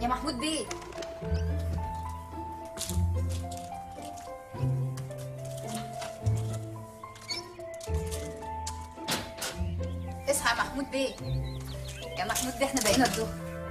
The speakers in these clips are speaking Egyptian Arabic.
يا محمود بيه اصحى يا محمود بيه يا محمود بيه احنا بقينا الظهر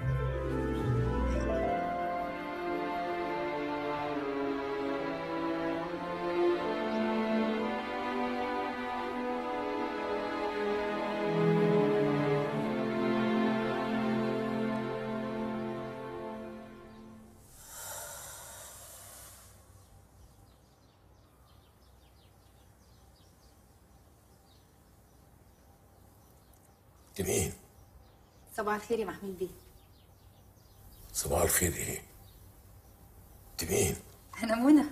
انت مين؟ صباح الخير يا محمود بيه صباح الخير ايه؟ انت مين؟ انا منى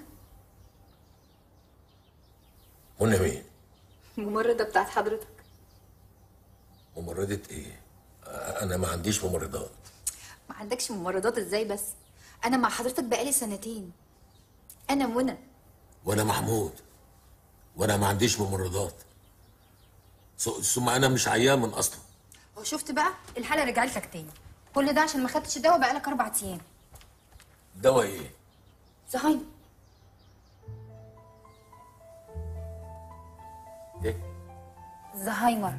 منى مين؟ الممرضة بتاعت حضرتك ممرضة ايه؟ انا ما عنديش ممرضات ما عندكش ممرضات ازاي بس انا مع حضرتك بقالي سنتين انا منى وانا محمود وانا ما عنديش ممرضات ث- ثم انا مش عيان من اصلا وشفت بقى الحالة رجعت لك تاني كل ده عشان ما خدتش دواء بقالك اربع ايام دواء ايه؟ زهايمر ايه؟ زهايمر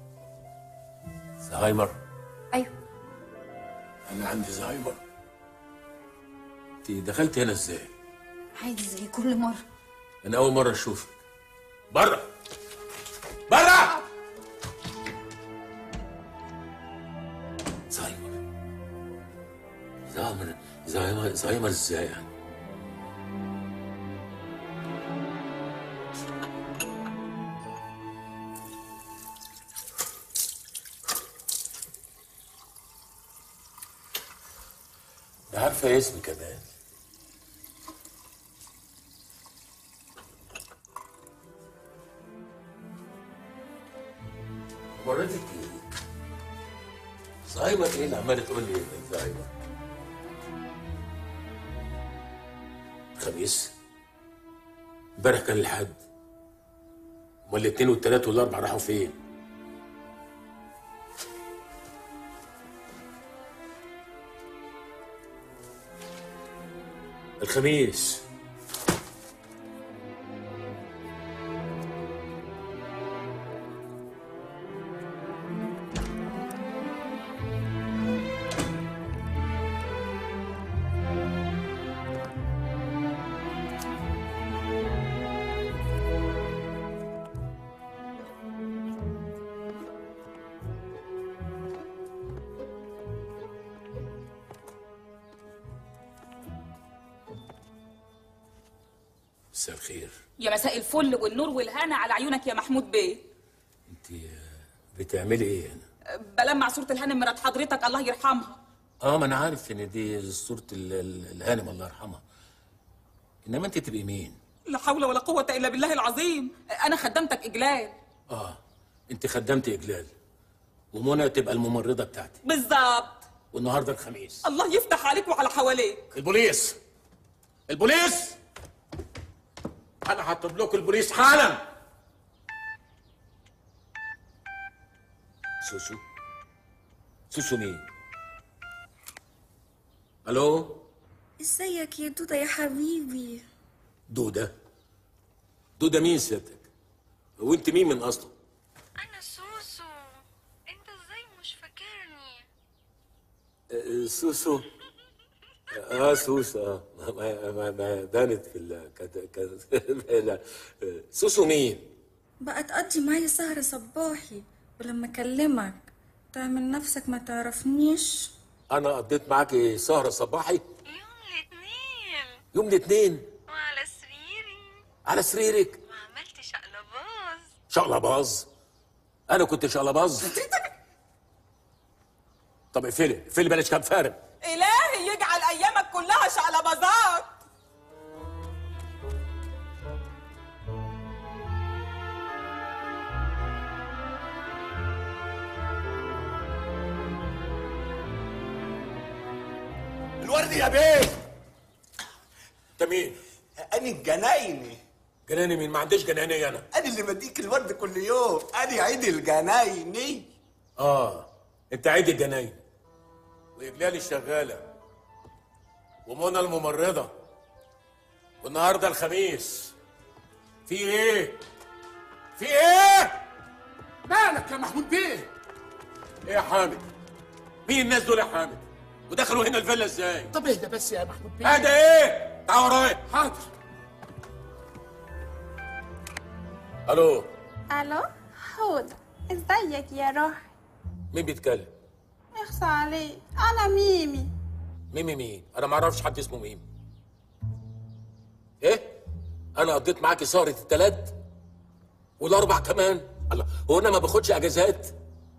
زهايمر ايوه انا عندي زهايمر انت دخلت هنا ازاي؟ عادي زي كل مرة انا اول مره اشوفك بره بره زهايمر زهايمر زهايمر زهايمر ازاي يعني؟ ده عارفه اسمي كمان مرتك ايه؟ زهايمر ايه اللي عماله تقول لي زهايمر؟ خميس امبارح كان الحد امال الاثنين والثلاث والاربع راحوا فين؟ الخميس مساء الخير يا مساء الفل والنور والهنا على عيونك يا محمود بيه انت بتعملي ايه هنا؟ بلمع صورة الهانم مرات حضرتك الله يرحمها اه ما انا عارف ان دي صورة ال- ال- الهانم الله يرحمها انما انت تبقي مين؟ لا حول ولا قوة إلا بالله العظيم أنا خدمتك إجلال اه انت خدمت اجلال ومنى تبقى الممرضة بتاعتي بالظبط والنهارده الخميس الله يفتح عليك وعلى حواليك البوليس البوليس انا هطلب لكم البوليس حالا سوسو سوسو مين الو ازيك يا دودة يا حبيبي دودة دودة مين سيادتك وانت مين من اصله انا سوسو انت ازاي مش فاكرني آه، سوسو اه سوسو اه ما ما ما بانت في ال كد- كد- لا. آه، سوسو مين بقى تقضي معايا سهرة صباحي ولما اكلمك تعمل نفسك ما تعرفنيش انا قضيت معاكي سهرة صباحي يوم الاثنين يوم الاثنين وعلى سريري على سريرك وعملت شقلباز شقلباز انا كنت شقلباز طب اقفلي اقفلي بلاش كام فارغ إلهي يجعل أيامك كلها شقلباظات الورد يا بيه انت مين انا الجنايني جناني مين ما عنديش جناني انا انا اللي بديك الورد كل يوم انا عيد الجنايني اه انت عيد الجناين واجلال الشغاله ومنى الممرضة والنهاردة الخميس في ايه؟ في ايه؟ مالك يا محمود بيه ايه يا حامد؟ مين الناس دول يا حامد؟ ودخلوا هنا الفيلا ازاي؟ طب اهدى بس يا محمود بيه هذا ايه؟ تعال ورايا حاضر الو الو هدى ازيك يا روح مين بيتكلم؟ اخصى عليك انا ميمي ميمي مين؟ انا ما اعرفش حد اسمه ميمي ايه؟ انا قضيت معاكي سهرة التلات والاربع كمان الله هو انا ما باخدش اجازات؟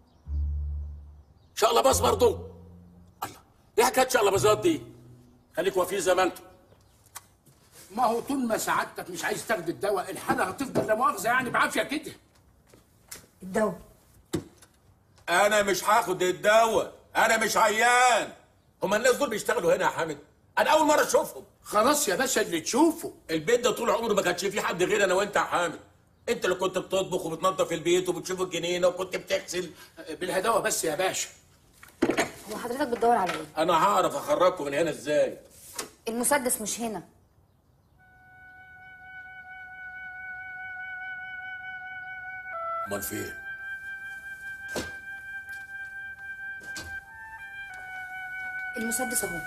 شقلباز برضه الله ايه حكايه شقلبازات دي؟ خليك وفي زي ما انتم ما هو طول ما سعادتك مش عايز تاخد الدواء الحالة هتفضل لا مؤاخذة يعني بعافية كده الدواء انا مش هاخد الدواء انا مش عيان هما الناس دول بيشتغلوا هنا يا حامد انا اول مره اشوفهم خلاص يا باشا اللي تشوفه البيت ده طول عمره ما كانش فيه حد غير انا وانت يا حامد انت اللي كنت بتطبخ وبتنظف البيت وبتشوف الجنينه وكنت بتغسل بالهداوة بس يا باشا هو حضرتك بتدور على ايه انا هعرف اخرجكم من هنا ازاي المسدس مش هنا امال فين المسدس اهو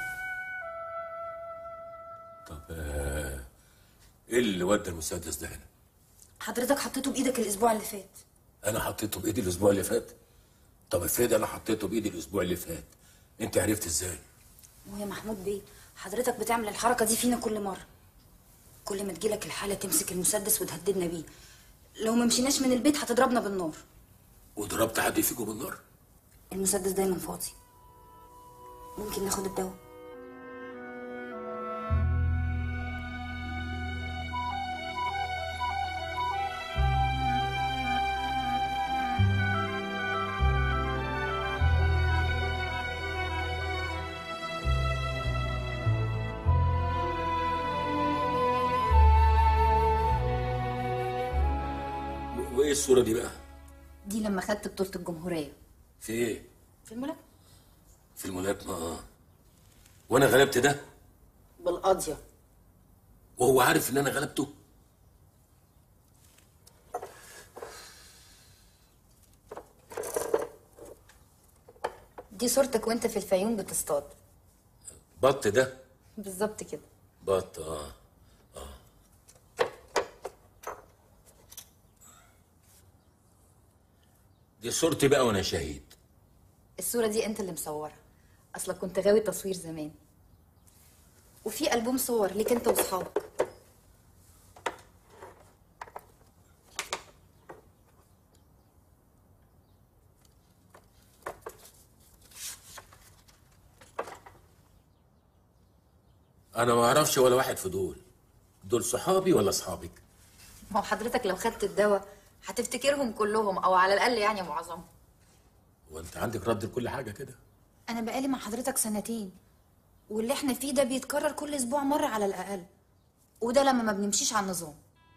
طب آه، ايه اللي ودى المسدس ده هنا حضرتك حطيته بايدك الاسبوع اللي فات انا حطيته بايدي الاسبوع اللي فات طب افرض انا حطيته بايدي الاسبوع اللي فات انت عرفت ازاي ويا محمود بيه حضرتك بتعمل الحركه دي فينا كل مره كل ما تجيلك الحاله تمسك المسدس وتهددنا بيه لو ما مشيناش من البيت هتضربنا بالنار وضربت حد فيكم بالنار المسدس دايما فاضي ممكن ناخد الدواء و- وايه الصوره دي بقى دي لما خدت بطوله الجمهوريه في ايه في الملاكمه في الملاكمه اه وانا غلبت ده بالقاضيه وهو عارف ان انا غلبته دي صورتك وانت في الفيوم بتصطاد بط ده بالظبط كده بط اه اه دي صورتي بقى وانا شهيد الصورة دي انت اللي مصورها اصلك كنت غاوي تصوير زمان وفي ألبوم صور ليك انت واصحابك انا ما اعرفش ولا واحد في دول دول صحابي ولا اصحابك ما هو حضرتك لو خدت الدواء هتفتكرهم كلهم او على الاقل يعني معظمهم وانت عندك رد لكل حاجه كده انا بقالي مع حضرتك سنتين واللي احنا فيه ده بيتكرر كل اسبوع مرة على الاقل وده لما ما بنمشيش على النظام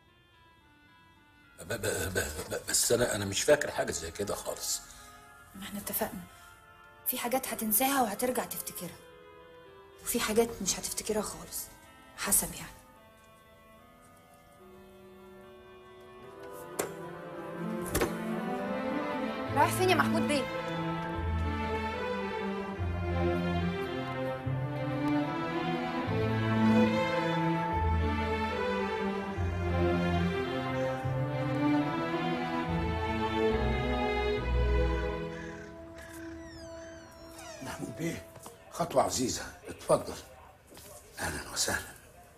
ب ب ب ب بس انا انا مش فاكر حاجه زي كده خالص ما احنا اتفقنا في حاجات هتنساها وهترجع تفتكرها وفي حاجات مش هتفتكرها خالص حسب يعني رايح فين يا محمود بيه محمود بيه خطوة عزيزة اتفضل أهلا وسهلا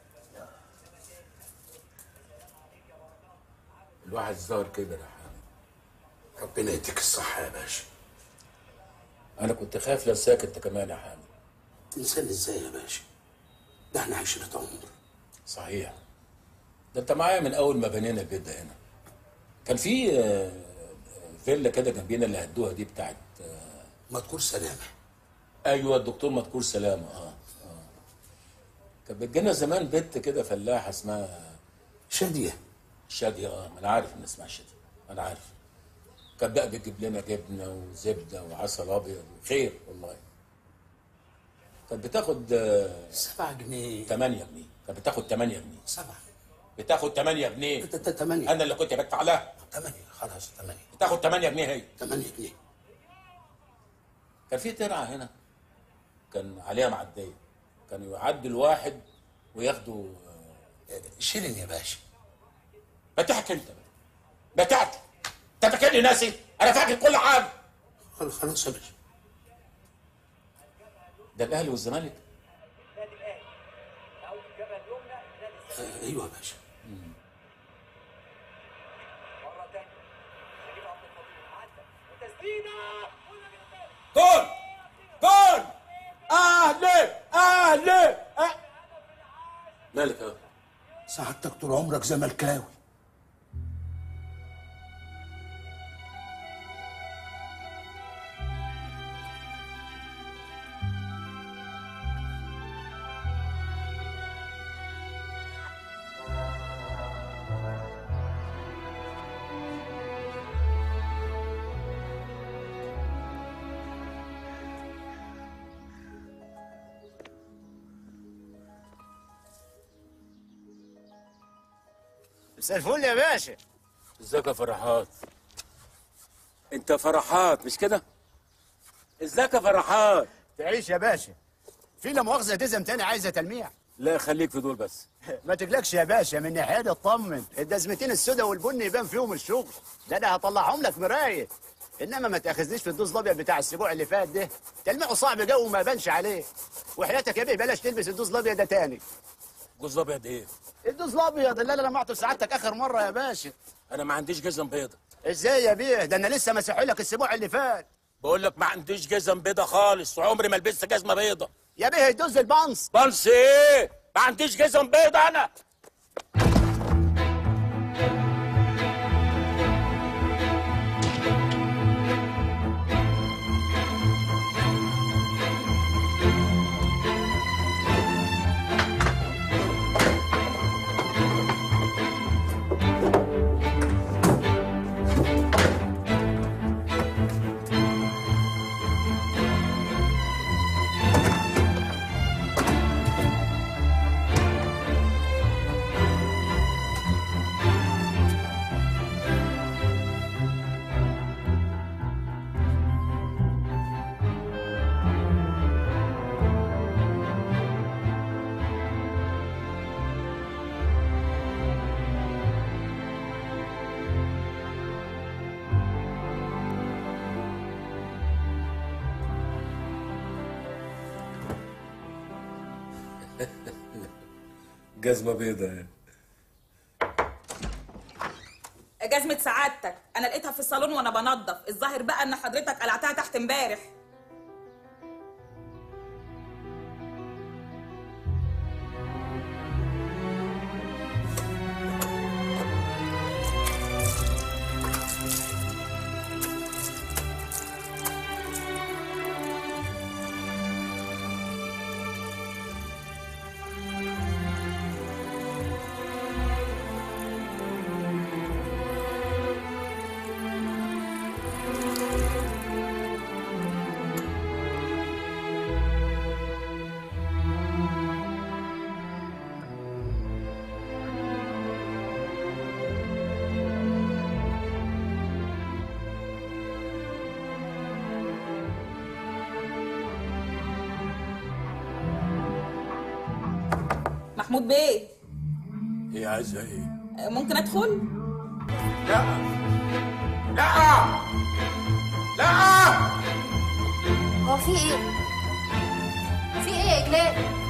الواحد ظهر كده يا حامد ربنا يديك الصحة يا باشا انا كنت خايف لانساك انت كمان يا حامد تنساني ازاي يا باشا ده احنا عشرة عمر صحيح ده انت معايا من اول ما بنينا البيت ده هنا كان في آه، فيلا كده جنبينا اللي هدوها دي بتاعت آه، مذكور سلامة ايوه الدكتور مذكور سلامه اه اه كانت بتجينا زمان بنت كده فلاحه اسمها شادية شاديه اه ما انا عارف ان اسمها شاديه انا عارف كانت بقى بتجيب لنا جبنه وزبده وعسل ابيض خير والله كانت بتاخد آه، سبعة جنيه 8 جنيه كانت بتاخد 8 جنيه سبعة بتاخد 8 جنيه ت- ت- تمانية انا اللي كنت بدفع لها تمانية خلاص تمانية بتاخد 8 جنيه هي تمانية جنيه كان في ترعه هنا كان عليها معديه كانوا يعدوا الواحد وياخدوا آه، شيلن يا باشا ما تحكي انت بقى. ما تحكي انت فاكرني ناسي انا فاكر كل حاجه خل- خلاص يا باشا ده الاهلي والزمالك آه، ايوه يا باشا جول جول اهلي اهلي أه. مالك يا سعادتك طول عمرك زملكاوي مساء الفل يا باشا ازيك يا فرحات انت فرحات مش كده ازيك يا فرحات تعيش يا باشا في لا مؤاخذه دزم تاني عايزه تلميع لا خليك في دول بس ما تقلقش يا باشا من ناحيه اطمن الدزمتين السودا والبني يبان فيهم الشغل ده انا هطلعهم لك مرايه انما ما تاخذنيش في الدوز الابيض بتاع الاسبوع اللي فات ده تلميعه صعب جو وما بانش عليه وحياتك يا بيه بلاش تلبس الدوز الابيض ده تاني جوز ابيض ايه الدوز الابيض اللي انا لمعته سعادتك اخر مره يا باشا انا ما عنديش جزم بيضة ازاي يا بيه ده انا لسه مسحه لك الاسبوع اللي فات بقول لك ما عنديش جزم بيضة خالص وعمري ما لبست جزمة بيضة يا بيه الدوز البانس بنس ايه ما عنديش جزم بيضة انا جزمة بيضة يعني جزمة سعادتك انا لقيتها في الصالون وانا بنظف الظاهر بقى ان حضرتك قلعتها تحت امبارح محمود بيه هي عايزة ايه ممكن ادخل لا لا لا هو في ايه في ايه يا اجلال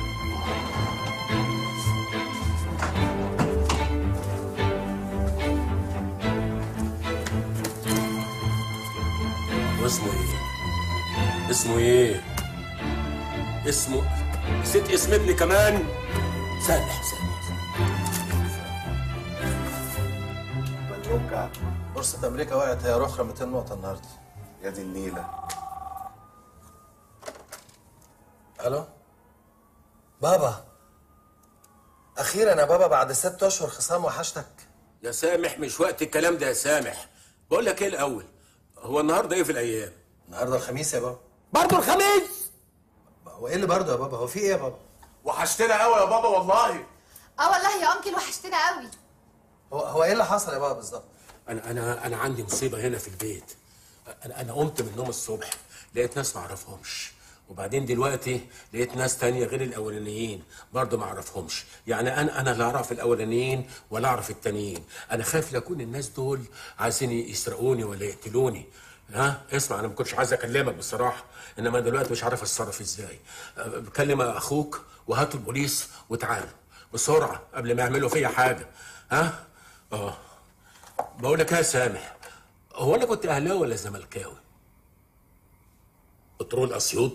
واسمه ايه اسمه ايه اسمه نسيت اسم ابني كمان سامح سامح مبروك بورصة أمريكا وقعت هي أخرى 200 نقطة النهاردة يا دي النيلة ألو بابا أخيرا يا بابا بعد ست أشهر خصام وحشتك يا سامح مش وقت الكلام ده يا سامح بقول لك ايه الاول هو النهارده ايه في الايام النهاردة الخميس يا بابا برضه الخميس هو ايه اللي برضه يا بابا هو في ايه يا بابا وحشتنا قوي يا بابا والله اه والله يا انكل وحشتنا قوي هو هو ايه اللي حصل يا بابا بالظبط انا انا انا عندي مصيبه هنا في البيت انا انا قمت من النوم الصبح لقيت ناس ما اعرفهمش وبعدين دلوقتي لقيت ناس تانية غير الاولانيين برضه ما اعرفهمش يعني انا انا لا اعرف الاولانيين ولا اعرف التانيين انا خايف لاكون الناس دول عايزين يسرقوني ولا يقتلوني ها اسمع انا ما كنتش عايز اكلمك بصراحه انما دلوقتي مش عارف اتصرف ازاي أه، بكلم اخوك وهاتوا البوليس وتعالوا بسرعه قبل ما يعملوا فيا حاجه ها اه بقول لك إيه يا سامح هو انا كنت اهلاوي ولا زملكاوي بترول اسيوط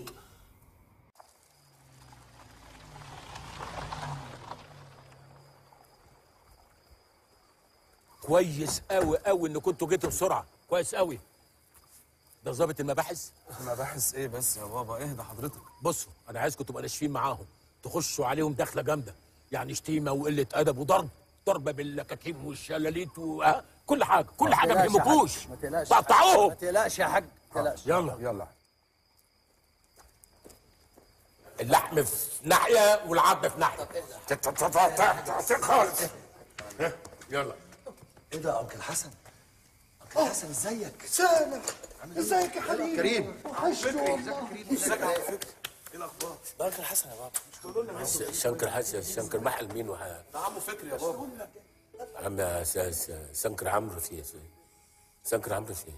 كويس قوي قوي ان كنتوا جيتوا بسرعه كويس قوي ده ضابط المباحث مباحث ايه بس يا بابا اهدى حضرتك بصوا انا عايزكم تبقوا ناشفين معاهم تخشوا عليهم دخله جامده يعني شتيمه وقله ادب وضرب ضرب بالكتيم والشلاليت وكل كل حاجه كل حاجه ما يهمكوش ما تقلقش تقطعوهم ما تقلقش يا حاج ما تقلقش يلا يلا اللحم في ناحيه والعظم في ناحيه خالص ها، يلا ايه ده انكل حسن انكل حسن ازيك سامح ازيك يا حبيبي كريم وحشني والله ده انكل حسن يا بابا شنكر حسن شنكر محل مين وح... ده عمو فكري يا بابا عم س- س- شنكر عمرو فيه شنكر عمرو فيه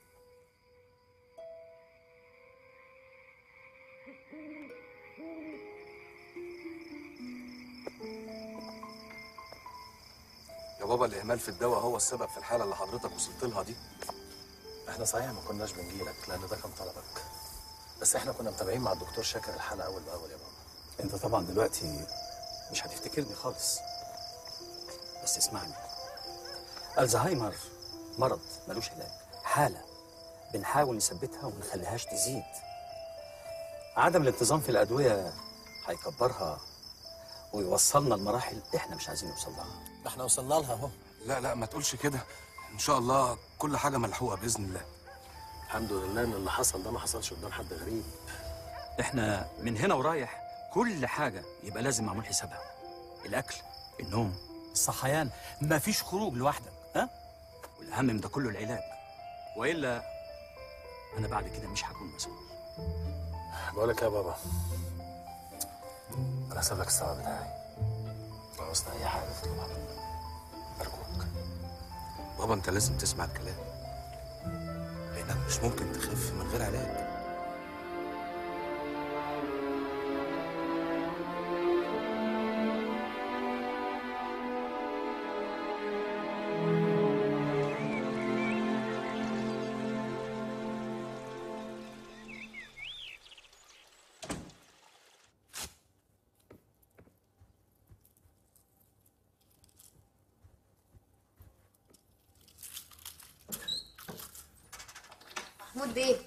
يا بابا الاهمال في الدواء هو السبب في الحاله اللي حضرتك وصلت لها دي احنا صحيح ما كناش بنجيلك لان ده كان طلبك بس احنا كنا متابعين مع الدكتور شاكر الحلقه اول باول يا بابا انت طبعا دلوقتي مش هتفتكرني خالص بس اسمعني الزهايمر مرض ملوش علاج حالة بنحاول نثبتها وما نخليهاش تزيد عدم الانتظام في الأدوية هيكبرها ويوصلنا لمراحل احنا مش عايزين نوصل لها ده احنا وصلنا لها اهو لا لا ما تقولش كده ان شاء الله كل حاجه ملحوقه باذن الله الحمد لله ان اللي حصل ده ما حصلش قدام حد غريب احنا من هنا ورايح كل حاجة يبقى لازم معمول حسابها الأكل النوم الصحيان مفيش خروج لوحدك ها والأهم من ده كله العلاج وإلا أنا بعد كده مش هكون مسؤول بقول لك يا بابا انا هسيب لك السبب بتاعي لو عاوزت اي حاجه تطلبها مني ارجوك بابا انت لازم تسمع الكلام لانك مش ممكن تخف من غير علاج محمود بيه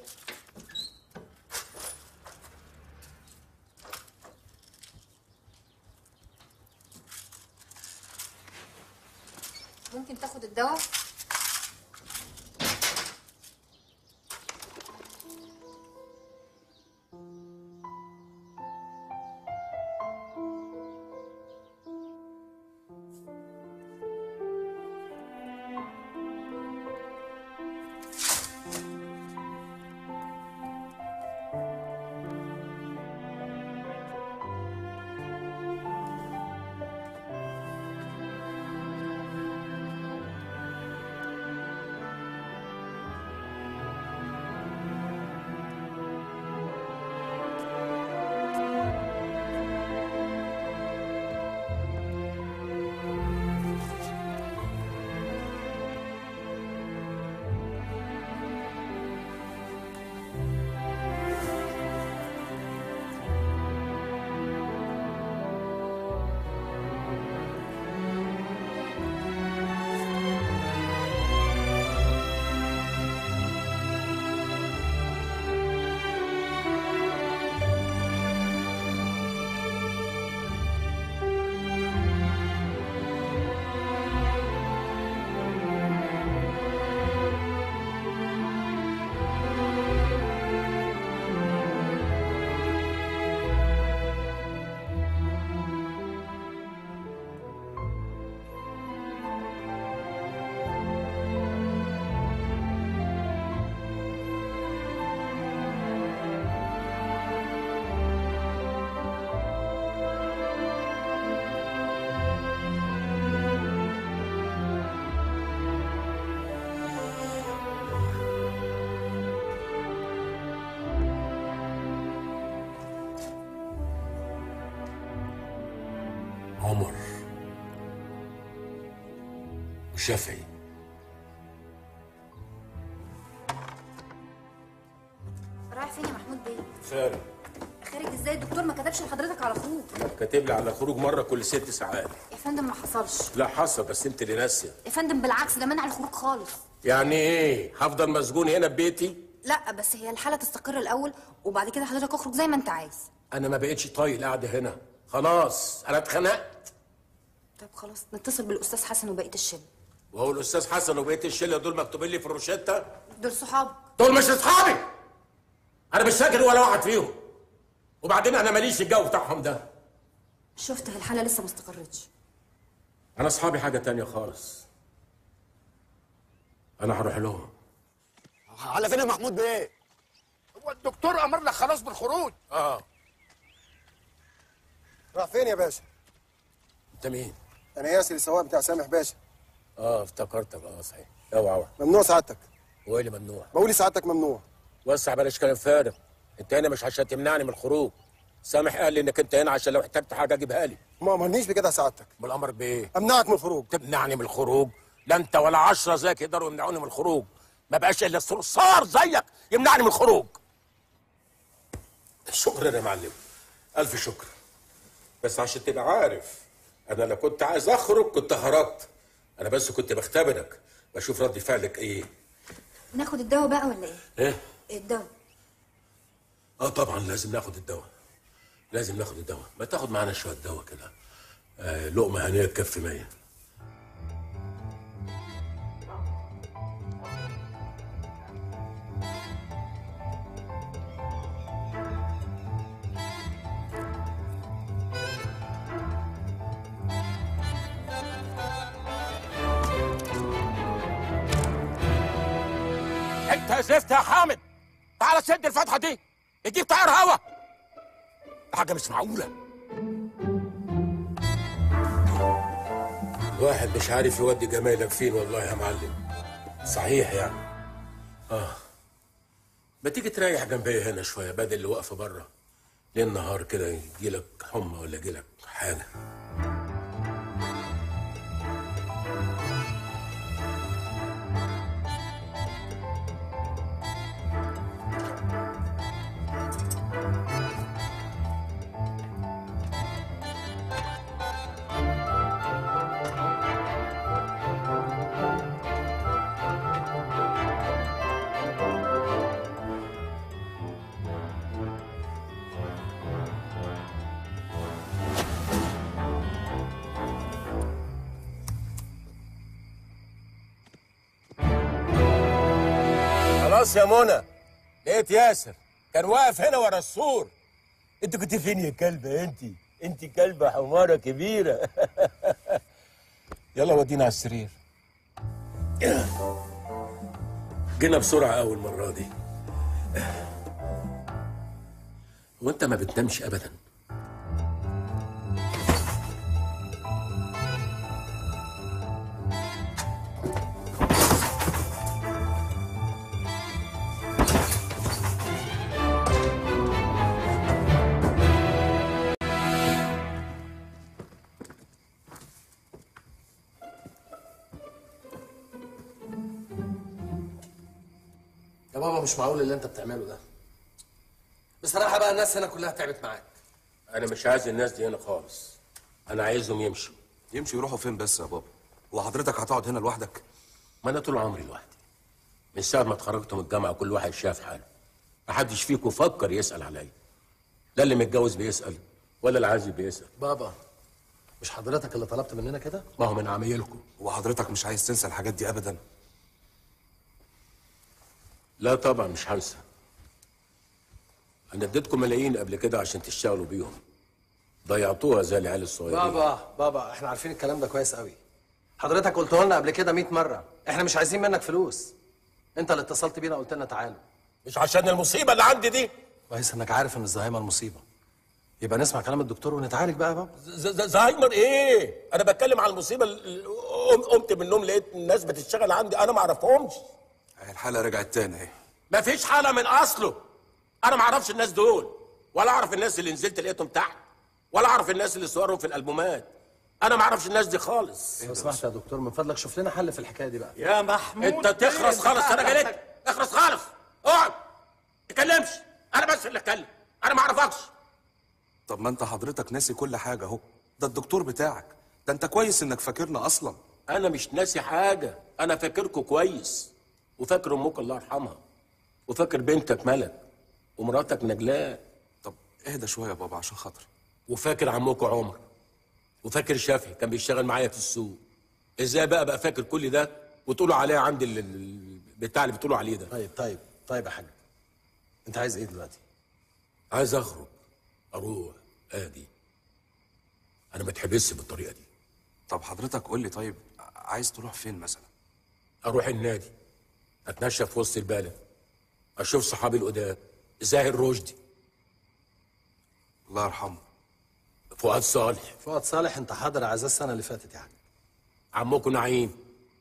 ممكن تاخد الدواء شافعي رايح فين يا محمود بيه خارج خارج ازاي الدكتور ما كتبش لحضرتك على خروج كاتب لي على خروج مره كل ست ساعات يا فندم ما حصلش لا حصل بس انت اللي ناسيه يا فندم بالعكس ده منع الخروج خالص يعني ايه هفضل مسجون هنا ببيتي لا بس هي الحاله تستقر الاول وبعد كده حضرتك اخرج زي ما انت عايز انا ما بقتش طايق القعده هنا خلاص انا اتخنقت طب خلاص نتصل بالاستاذ حسن وبقيه الشله وهو الاستاذ حسن وبقيه الشله دول مكتوبين لي في الروشته دول صحاب دول مش اصحابي انا مش فاكر ولا واحد فيهم وبعدين انا ماليش الجو بتاعهم ده شفت الحاله لسه ما استقرتش انا اصحابي حاجه تانية خالص انا هروح لهم على فين يا محمود بيه هو الدكتور امر لك خلاص بالخروج اه راح فين يا باشا انت مين انا ياسر السواق بتاع سامح باشا اه افتكرتك اه صحيح اوعى اوعى ممنوع سعادتك هو اللي ممنوع بقول سعادتك ممنوع وسع بلاش كلام فارغ انت هنا مش عشان تمنعني من الخروج سامح قال لي انك انت هنا عشان لو احتجت حاجه اجيبها لي ما امرنيش بكده سعادتك امال امرك بايه امنعك من الخروج تمنعني من الخروج لا انت ولا عشرة زيك يقدروا يمنعوني من الخروج ما بقاش الا الصرصار زيك يمنعني من الخروج شكرا يا معلم الف شكر بس عشان تبقى عارف انا لو كنت عايز اخرج كنت هربت انا بس كنت بختبرك بشوف رد فعلك ايه ناخد الدواء بقى ولا ايه ايه الدواء اه طبعا لازم ناخد الدواء لازم ناخد الدواء ما تاخد معانا شويه دواء كده آه لقمه هنيه تكفي مية انت يا زفت يا حامد تعال سد الفتحه دي يجيب طيار هوا حاجه مش معقوله واحد مش عارف يودي جمايلك فين والله يا معلم صحيح يعني اه ما تيجي تريح جنبي هنا شويه بدل اللي واقفه بره ليل نهار كده يجيلك حمى ولا يجيلك حاجه خلاص يا منى لقيت ياسر كان واقف هنا ورا السور انت كنت فين يا كلبه انت انت كلبه حماره كبيره يلا ودينا على السرير جينا بسرعه اول مره دي وانت ما بتنامش ابدا يا بابا مش معقول اللي انت بتعمله ده بصراحة بقى الناس هنا كلها تعبت معاك انا مش عايز الناس دي هنا خالص انا عايزهم يمشوا يمشوا يروحوا فين بس يا بابا هو حضرتك هتقعد هنا لوحدك ما انا طول عمري لوحدي من ساعه ما اتخرجت من الجامعه كل واحد شاف حاله محدش فيكم فكر يسال عليا لا اللي متجوز بيسال ولا العازب بيسال بابا مش حضرتك اللي طلبت مننا كده ما هو من عمايلكم هو حضرتك مش عايز تنسى الحاجات دي ابدا لا طبعا مش هنسى انا اديتكم ملايين قبل كده عشان تشتغلوا بيهم ضيعتوها زي العيال الصغيرين بابا بابا احنا عارفين الكلام ده كويس قوي حضرتك قلته لنا قبل كده 100 مرة احنا مش عايزين منك فلوس انت اللي اتصلت بينا قلت لنا تعالوا مش عشان المصيبه اللي عندي دي كويس انك عارف ان الزهايمر مصيبة يبقى نسمع كلام الدكتور ونتعالج بقى يا بابا ز- ز- زهايمر ايه انا بتكلم على المصيبه اللي قم- قمت من النوم لقيت الناس بتشتغل عندي انا ما اعرفهمش الحالة رجعت تاني اهي ما فيش حاله من اصله انا ما اعرفش الناس دول ولا اعرف الناس اللي نزلت لقيتهم تحت ولا اعرف الناس اللي صورهم في الالبومات انا ما اعرفش الناس دي خالص لو سمحت يا دكتور من فضلك شوف لنا حل في الحكايه دي بقى يا محمود انت تخرس خالص انا جالك اخرس خالص اقعد ما تتكلمش انا بس اللي اتكلم انا ما اعرفكش طب ما انت حضرتك ناسي كل حاجه اهو ده الدكتور بتاعك ده انت كويس انك فاكرنا اصلا انا مش ناسي حاجه انا فاكركوا كويس وفاكر امك الله يرحمها وفاكر بنتك ملك ومراتك نجلاء طب اهدى شويه يا بابا عشان خاطري وفاكر عمكم عمر وفاكر شافعي كان بيشتغل معايا في السوق ازاي بقى بقى فاكر كل ده وتقولوا عليه عندي ال- ال- بتاع اللي بتقولوا عليه ده طيب طيب طيب يا حاج انت عايز ايه دلوقتي عايز اخرج اروح اجي انا ما اتحبسش بالطريقه دي طب حضرتك قول لي طيب عايز تروح فين مثلا اروح النادي اتمشى في وسط البلد اشوف صحابي القدام زاهر رشدي الله يرحمه فؤاد صالح فؤاد صالح انت حاضر عزاز السنه اللي فاتت يا حاج عمكم نعيم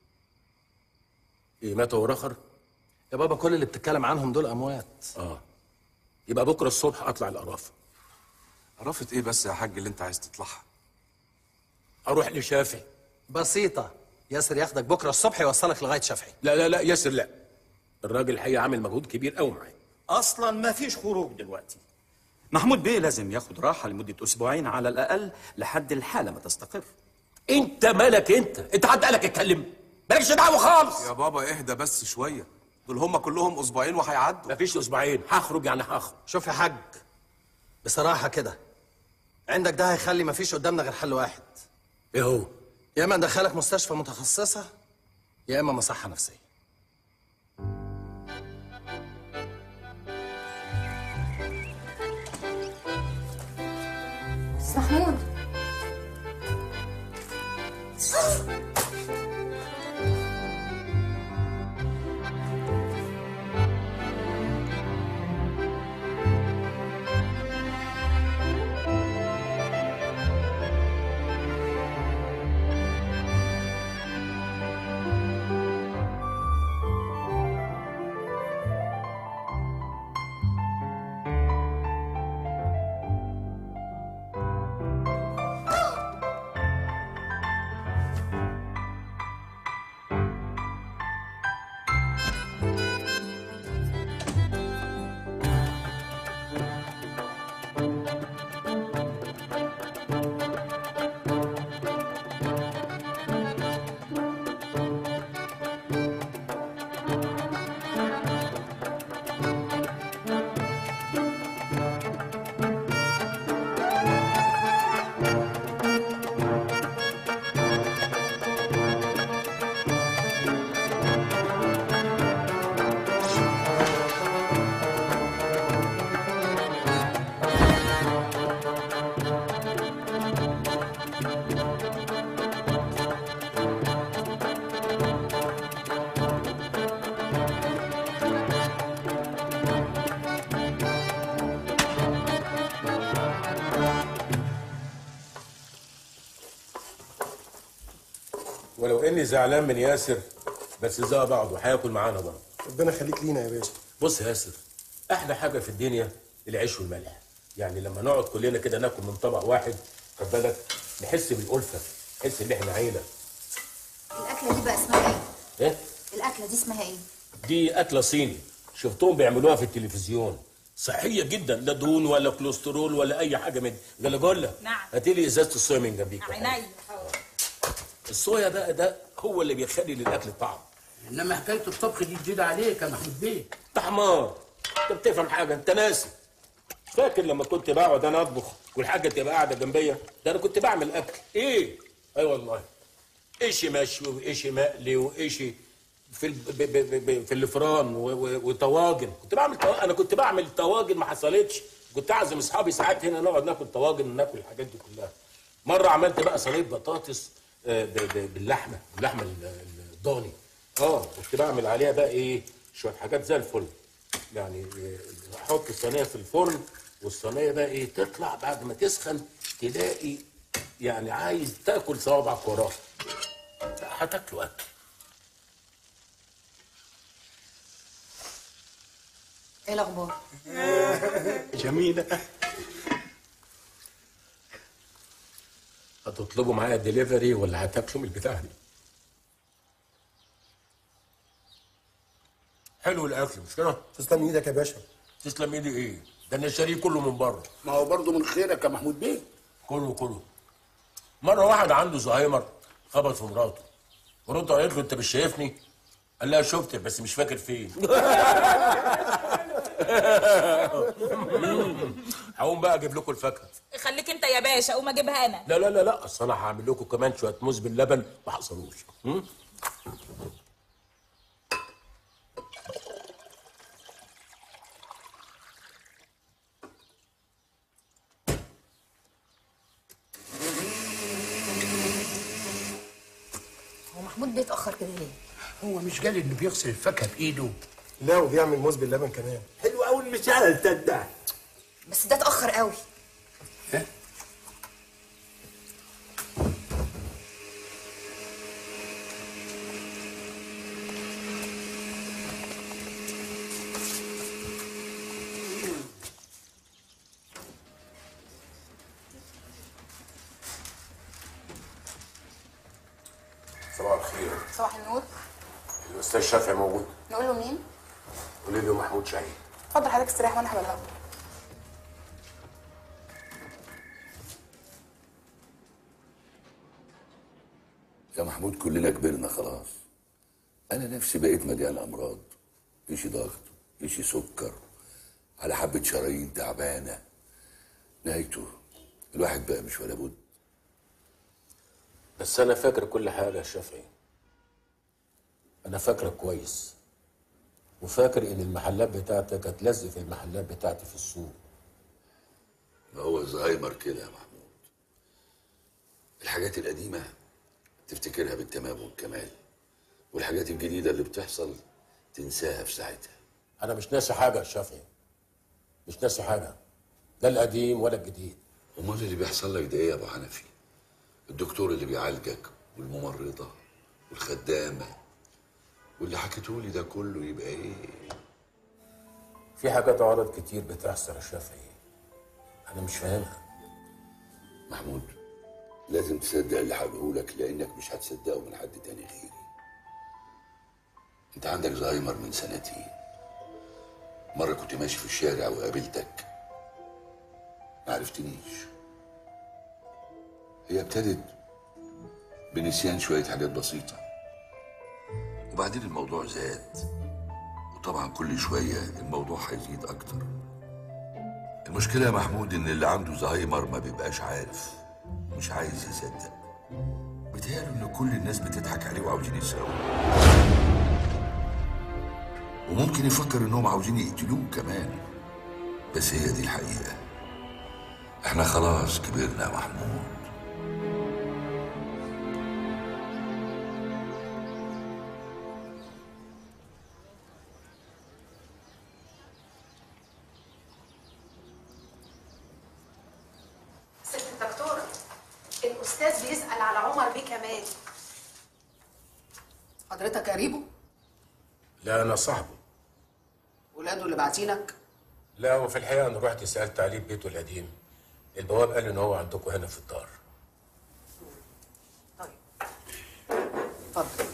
ايه ماتوا ورخر يا بابا كل اللي بتتكلم عنهم دول اموات اه يبقى بكره الصبح اطلع القرافه عرفت ايه بس يا حاج اللي انت عايز تطلعها اروح لشافعي بسيطه ياسر ياخدك بكره الصبح يوصلك لغايه شافعي لا لا لا ياسر لا الراجل الحقيقه عامل مجهود كبير قوي معايا اصلا ما فيش خروج دلوقتي محمود بيه لازم ياخد راحه لمده اسبوعين على الاقل لحد الحاله ما تستقر انت مالك انت انت حد قالك اتكلم مالكش دعوه خالص يا بابا اهدى بس شويه دول هم كلهم اسبوعين وهيعدوا مفيش اسبوعين هخرج يعني هخرج شوف يا حاج بصراحه كده عندك ده هيخلي مفيش قدامنا غير حل واحد ايه هو يا اما ندخلك مستشفى متخصصه يا اما مصحه نفسيه محمود ولو اني زعلان من ياسر بس زي بعض وهياكل معانا برضه ربنا يخليك لينا يا باشا بص يا ياسر احلى حاجه في الدنيا العيش والملح يعني لما نقعد كلنا كده ناكل من طبق واحد خد بالك نحس بالالفه نحس ان احنا عيله الاكله دي بقى اسمها ايه ايه الاكله دي اسمها ايه دي اكله صيني شفتهم بيعملوها في التلفزيون صحيه جدا لا دهون ولا كوليسترول ولا اي حاجه من دي جلاجولا نعم. هاتي لي ازازه الصويا من جنبيك عينيا الصويا بقى ده هو اللي بيخلي للاكل طعم انما حكايه الطبخ دي جديده عليك يا محمود بيه انت حمار انت بتفهم حاجه انت ناسي فاكر لما كنت بقعد انا اطبخ والحاجه تبقى قاعده جنبيا ده انا كنت بعمل اكل ايه اي والله ايشي مشوي وايشي مقلي وايشي في ال... ب... ب... ب... ب... في الفران و... و... وطواجن كنت بعمل طوا... انا كنت بعمل طواجن ما حصلتش كنت اعزم اصحابي ساعات هنا نقعد ناكل طواجن وناكل الحاجات دي كلها مره عملت بقى صينيه بطاطس آه، ب... ب... باللحمه باللحمه ال- الضاني اه كنت بعمل عليها بقى ايه شويه حاجات زي الفل يعني آه، احط الصينيه في الفرن والصينيه بقى ايه تطلع بعد ما تسخن تلاقي يعني عايز تاكل صوابعك وراها لا، هتاكلوا اكل ايه الاخبار جميله هتطلبوا معايا ديليفري ولا هتاكلوا من البتاع دي حلو الاكل مش كده تسلم ايدك يا باشا تسلم ايدي ايه ده انا شاريه كله من بره ما هو برضه من خيرك يا محمود بيه كله كله مره واحد عنده زهايمر خبط في مراته مراته قالت له انت مش شايفني قال لها شفتك بس مش فاكر فين هقوم بقى اجيب لكم الفاكهه خليك انت يا باشا قوم اجيبها انا لا لا لا لا اصل انا هعمل لكم كمان شويه موز باللبن ما حصلوش م? هو محمود بيتاخر كده ليه هو مش قال انه بيغسل الفاكهه بايده لا وبيعمل موز باللبن كمان حلو قوي المثال ده بس ده اتاخر قوي صباح الخير صباح النور الاستاذ شافعي موجود نقول له مين؟ قولي له محمود شاهين اتفضل حضرتك استريح وانا هبلغه يا محمود كلنا كبرنا خلاص انا نفسي بقيت مليان امراض ايشي ضغط ايشي سكر على حبة شرايين تعبانة نهايته الواحد بقى مش ولا بد بس انا فاكر كل حاجه يا شافعي انا فاكرك كويس وفاكر ان المحلات بتاعتك هتلزق في المحلات بتاعتي في السوق ما هو الزهايمر كده يا محمود الحاجات القديمة تفتكرها بالتمام والكمال والحاجات الجديدة اللي بتحصل تنساها في ساعتها انا مش ناسي حاجه يا شافعي مش ناسي حاجه لا القديم ولا الجديد امال اللي بيحصل لك ده ايه يا ابو حنفي الدكتور اللي بيعالجك والممرضة والخدامة واللي حكيتولي ده كله يبقى ايه في حاجات عرض كتير بتحصل يا شافعي انا مش فاهمها محمود لازم تصدق اللي هقوله لك لانك مش هتصدقه من حد تاني غيري انت عندك زهايمر من سنتين مرة كنت ماشي في الشارع وقابلتك ما عرفتنيش هي ابتدت بنسيان شوية حاجات بسيطة وبعدين الموضوع زاد وطبعا كل شوية الموضوع هيزيد أكتر المشكلة يا محمود إن اللي عنده زهايمر ما بيبقاش عارف مش عايز يصدق بيتهيأله إن كل الناس بتضحك عليه وعاوزين يسرقوه وممكن يفكر إنهم عاوزين يقتلوه كمان بس هي دي الحقيقة احنا خلاص كبرنا يا محمود ست الدكتورة الأستاذ بيسأل على عمر بيه كمال حضرتك قريبه لا انا صاحبه ولاده اللي باعتينك لا وفي الحقيقه انا رحت سالت عليه في بيته القديم البواب قال ان هو عندكم هنا في الدار اتفضل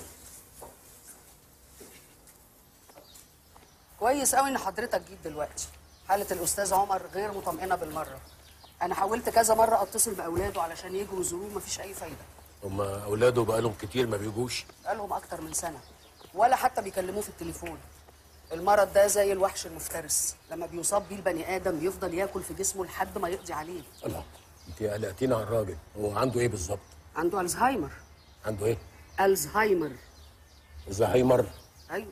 كويس قوي ان حضرتك جيت دلوقتي حالة الأستاذ عمر غير مطمئنة بالمرة أنا حاولت كذا مرة أتصل بأولاده علشان يجوا يزوروه مفيش أي فايدة هما اولاده بقالهم كتير ما بيجوش بقالهم أكتر من سنة ولا حتى بيكلموه في التليفون المرض ده زي الوحش المفترس لما بيصاب بيه البني آدم يفضل ياكل في جسمه لحد ما يقضي عليه الله انت قلقتينا على الراجل هو عنده ايه بالظبط عنده ألزهايمر عنده ايه ألزهايمر زهايمر أيوه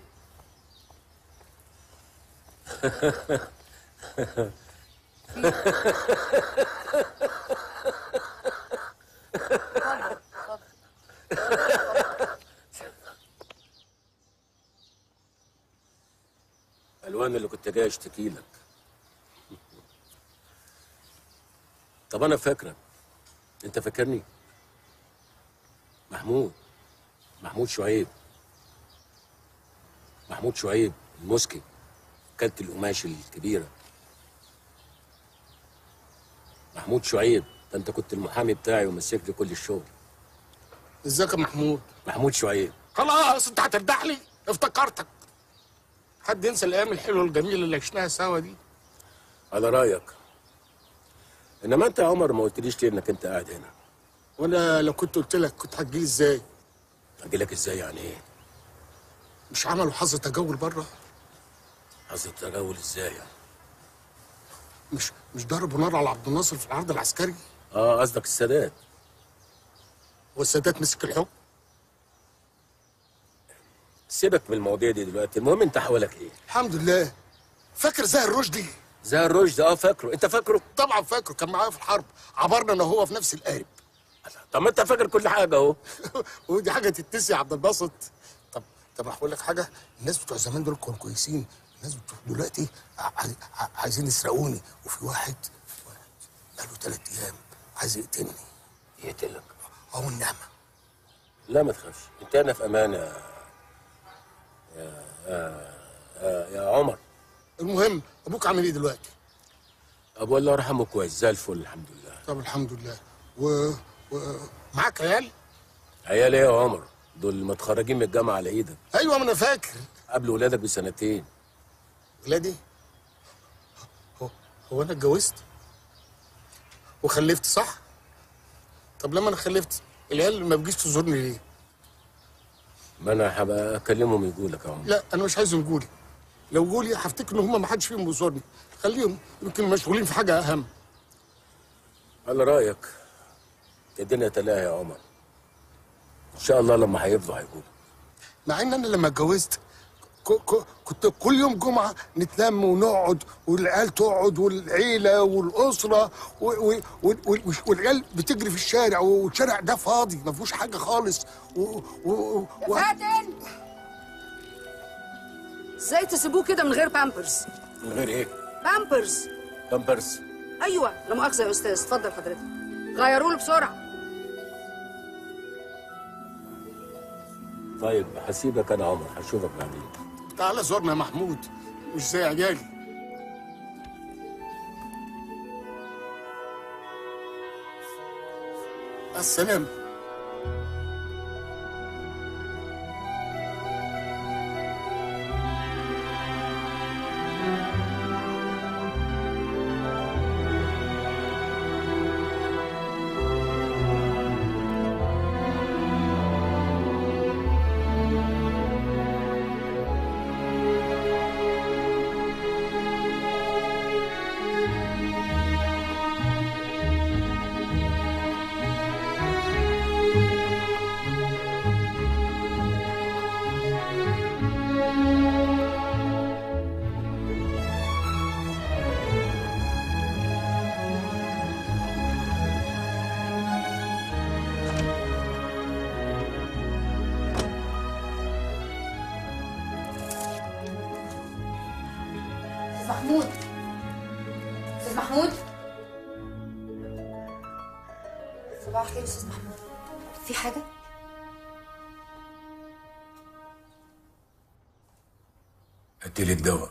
الوان اللي كنت جاي اشتكي لك طب انا فاكرك انت فاكرني محمود محمود شعيب محمود شعيب المسكي كانت القماش الكبيره محمود شعيب ده انت كنت المحامي بتاعي ومسك لي كل الشغل ازيك يا محمود محمود شعيب خلاص انت هتردح لي افتكرتك حد ينسى الايام الحلوه الجميله اللي عشناها سوا دي على رايك انما انت يا عمر ما قلتليش ليه انك انت قاعد هنا وانا لو كنت قلت لك كنت هتجيلي ازاي اجي لك ازاي يعني ايه مش عملوا حظ تجول بره حظ التجول ازاي يعني مش مش ضربوا نار على عبد الناصر في العرض العسكري اه قصدك السادات والسادات مسك الحكم سيبك من المواضيع دي دلوقتي المهم انت حوالك ايه الحمد لله فاكر زاهر رشدي زي الرشد اه فاكره انت فاكره طبعا فاكره كان معايا في الحرب عبرنا انا وهو في نفس القارب طب ما انت فاكر كل حاجه اهو ودي حاجه تتسي يا عبد الباسط طب طب هقول لك حاجه الناس بتوع زمان دول كانوا كويسين الناس بتوع دلوقتي ع- ع- عايزين يسرقوني وفي واحد واحد بقاله ثلاث ايام عايز يقتلني يقتلك اهو النعمه لا ما تخافش انت انا في امان يا يا يا, يا, يا عمر المهم ابوك عامل ايه دلوقتي ابو الله يرحمه كويس زي الفل الحمد لله طب الحمد لله و... و... معاك عيال عيال ايه يا عمر دول متخرجين من الجامعه على ايدك ايوه ما انا فاكر قبل ولادك بسنتين ولادي هو, هو انا اتجوزت وخلفت صح طب لما انا خلفت العيال ما بتجيش تزورني ليه ما انا هبقى اكلمهم يجوا لك يا عمر لا انا مش عايزهم يجولي لو جولي هفتكر ان هم ما حدش فيهم بيزورني خليهم يمكن مشغولين في حاجه اهم على رايك الدنيا تلاهي يا عمر ان شاء الله لما هيفضوا هيجوا مع ان انا لما اتجوزت ك- ك- كنت كل يوم جمعه نتلم ونقعد والعيال تقعد والعيله والاسره و- و- و- و- والعيال بتجري في الشارع والشارع ده فاضي ما فيهوش حاجه خالص و... و... و... فاتن ازاي تسيبوه كده من غير بامبرز من غير ايه بامبرز بامبرز ايوه لا مؤاخذه يا استاذ اتفضل حضرتك غيروا له بسرعه طيب هسيبك انا يا عمر هشوفك بعدين تعالى زورنا يا محمود مش زي عيالي السلام استاذ محمود استاذ محمود صباح الخير استاذ محمود في حاجه اديلي الدواء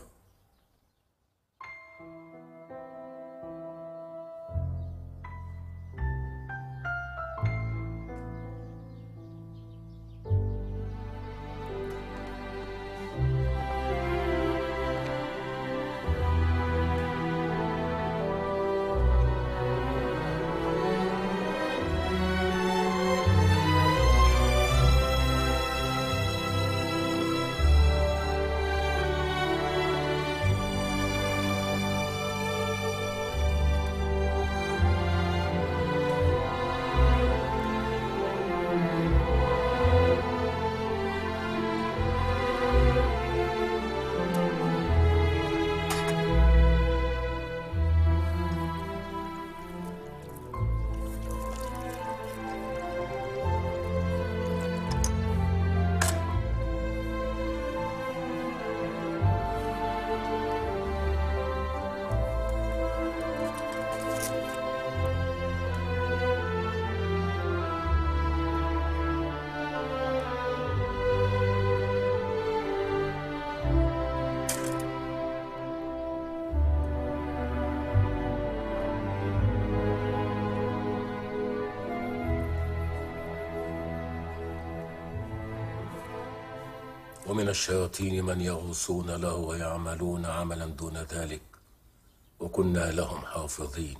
ومن الشياطين من يغوصون له ويعملون عملا دون ذلك وكنا لهم حافظين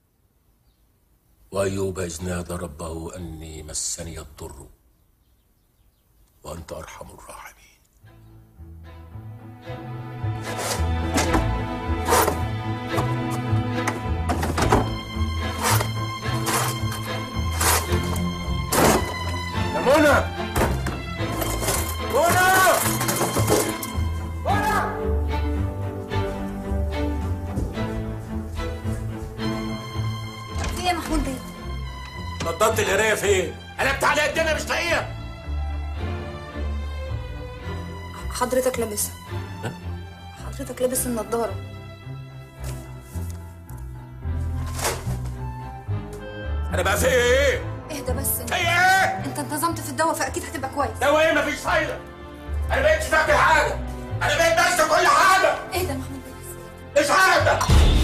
وأيوب إذ نادى ربه أني مسني الضر وأنت أرحم الراحمين يا منى منى منى في ايه يا محمود بيه نضطت القرايه فين؟ قلبت عليها الدنيا مش لاقيها حضرتك لابسها حضرتك لابس النضاره انا بقى في ايه؟ اهدى بس انت في ايه؟ انت انتظمت في الدواء فاكيد هتبقى كويس دواء ايه مفيش فايده انا بقيتش فاكر حاجه انا بقيت بنسى كل حاجه اهدى يا محمود بيه مش عارف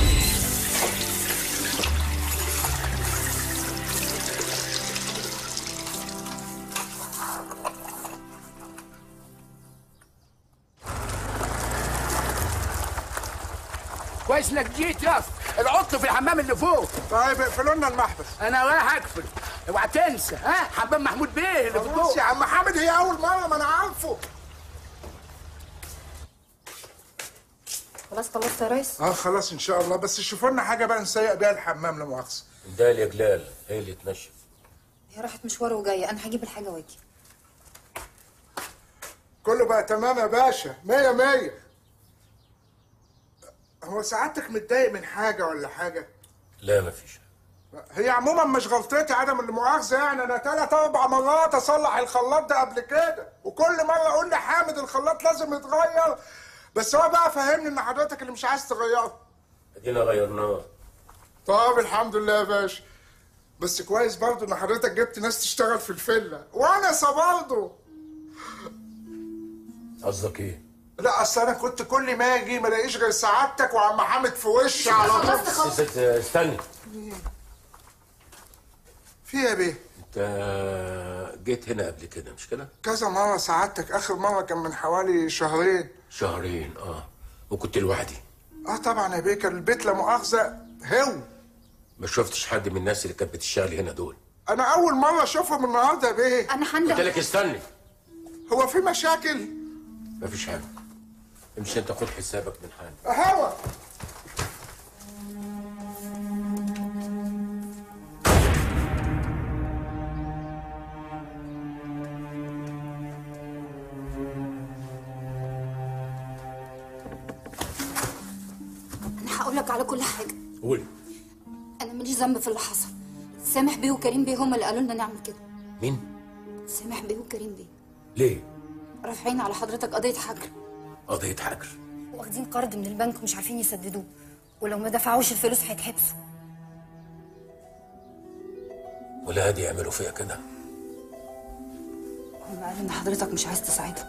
كويس انك جيت يا أخ. العطل في الحمام اللي فوق طيب اقفلوا لنا المحبس انا رايح اقفل اوعى تنسى ها حمام محمود بيه اللي في خلاص فوق يا عم حامد هي اول مره ما انا عارفه خلاص خلصت يا ريس اه خلاص ان شاء الله بس شوفوا لنا حاجه بقى نسيق بيها الحمام لا مؤاخذه ده يا جلال هي اللي تنشف هي راحت مشوار وجايه انا هجيب الحاجه واجي كله بقى تمام يا باشا مية مية هو سعادتك متضايق من حاجة ولا حاجة؟ لا مفيش هي عموما مش غلطتي عدم المؤاخذة يعني أنا تلات أربع مرات أصلح الخلاط ده قبل كده وكل مرة أقول لحامد الخلاط لازم يتغير بس هو بقى فهمني إن حضرتك اللي مش عايز تغيره ادينا غيرناه طب الحمد لله يا باشا بس كويس برضه إن حضرتك جبت ناس تشتغل في الفيلا وأنا برضه قصدك ايه؟ لا اصل انا كنت كل ما اجي ما الاقيش غير سعادتك وعم حامد في وشي على طول است- است- استني في إيه يا بيه انت جيت هنا قبل كده مش كده؟ كذا مرة سعادتك آخر مرة كان من حوالي شهرين شهرين اه وكنت لوحدي اه طبعا يا بيه كان البيت لا مؤاخذة هو ما شفتش حد من الناس اللي كانت بتشتغل هنا دول أنا أول مرة أشوفهم النهاردة يا بيه انا قلت لك استني هو في مشاكل؟ مفيش حاجه امشي انت خد حسابك من حالي هوا انا هقول لك على كل حاجه قولي انا ماليش ذنب في اللي حصل سامح بيه وكريم بيه هما اللي قالوا لنا نعمل كده مين؟ سامح بيه وكريم بيه ليه؟ رافعين على حضرتك قضيه حجر قضية حجر واخدين قرض من البنك ومش عارفين يسددوه ولو ما دفعوش الفلوس هيتحبسوا ولا دي يعملوا فيها كده هم قالوا ان حضرتك مش عايز تساعدهم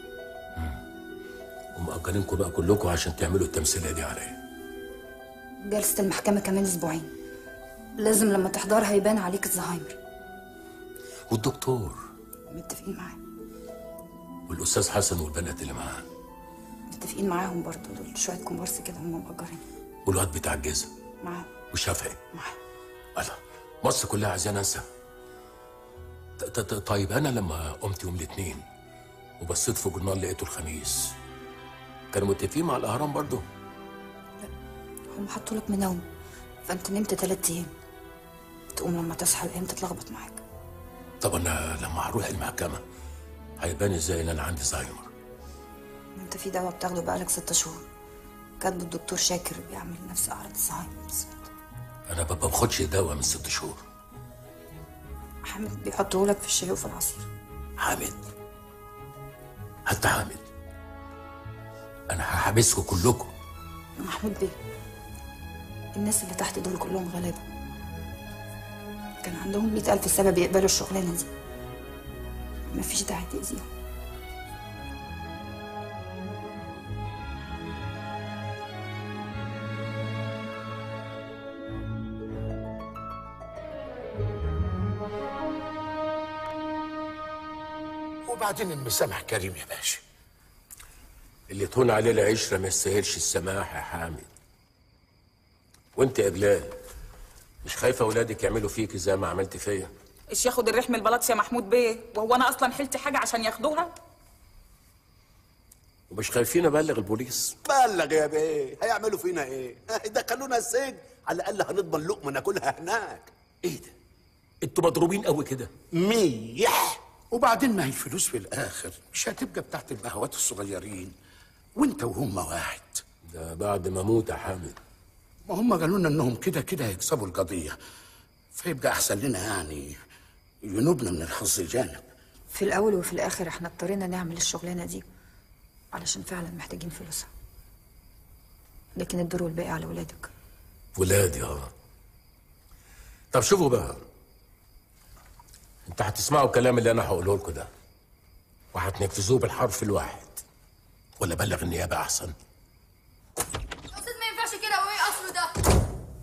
ومأجرينكم بقى كلكم عشان تعملوا التمثيلية دي عليا جلسه المحكمه كمان اسبوعين لازم لما تحضرها يبان عليك الزهايمر والدكتور متفقين معاه والأستاذ حسن والبنات اللي معاه متفقين معاهم برضه دول شويه كومبارس كده هم مأجرين والواد بتاع الجيزة معاهم وشافعي معاه الله مصر كلها عايزاني انسى ط- ط- ط- طيب انا لما قمت يوم الاثنين وبصيت في جورنال لقيته الخميس كانوا متفقين مع الاهرام برضو هم حطوا لك منوم فانت نمت ثلاث ايام تقوم لما تصحى الايام تتلخبط معاك طب انا لما هروح المحكمه هيبان ازاي ان انا عندي زهايمر انت في دواء بتاخده بقالك ست شهور كاتبه الدكتور شاكر بيعمل نفس اعراض الزهايمر بالظبط انا ما باخدش دواء من ست شهور حامد بيحطه لك في الشاي وفي العصير حامد حتى حامد انا هحبسكم كلكم محمود بيه الناس اللي تحت دول كلهم غلابة كان عندهم مئة ألف سبب يقبلوا الشغلانة دي مفيش داعي تأذيهم وبعدين المسامح كريم يا باشا اللي تهون عليه العشرة ما يستاهلش السماح يا حامد وانت يا بلال مش خايفة أولادك يعملوا فيك زي ما عملت فيا ايش ياخد الريح من البلاط يا محمود بيه وهو انا اصلا حلت حاجه عشان ياخدوها ومش خايفين أبلغ البوليس بلغ يا بيه هيعملوا فينا ايه يدخلونا السجن على الاقل هنضمن لقمه ناكلها هناك ايه ده انتوا مضروبين قوي كده ميح وبعدين ما هي الفلوس في الاخر مش هتبقى بتاعت البهوات الصغيرين وانت وهم واحد ده بعد ما اموت يا حامد ما هم قالوا لنا انهم كده كده هيكسبوا القضيه فيبقى احسن لنا يعني ينوبنا من الحظ جانب في الأول وفي الآخر احنا اضطرينا نعمل الشغلانة دي علشان فعلا محتاجين فلوسها لكن الدور والباقي على ولادك ولادي اه طب شوفوا بقى انت هتسمعوا الكلام اللي انا هقوله لكم ده وهتنفذوه بالحرف الواحد ولا بلغ النيابه احسن استاذ ما ينفعش كده وايه اصله ده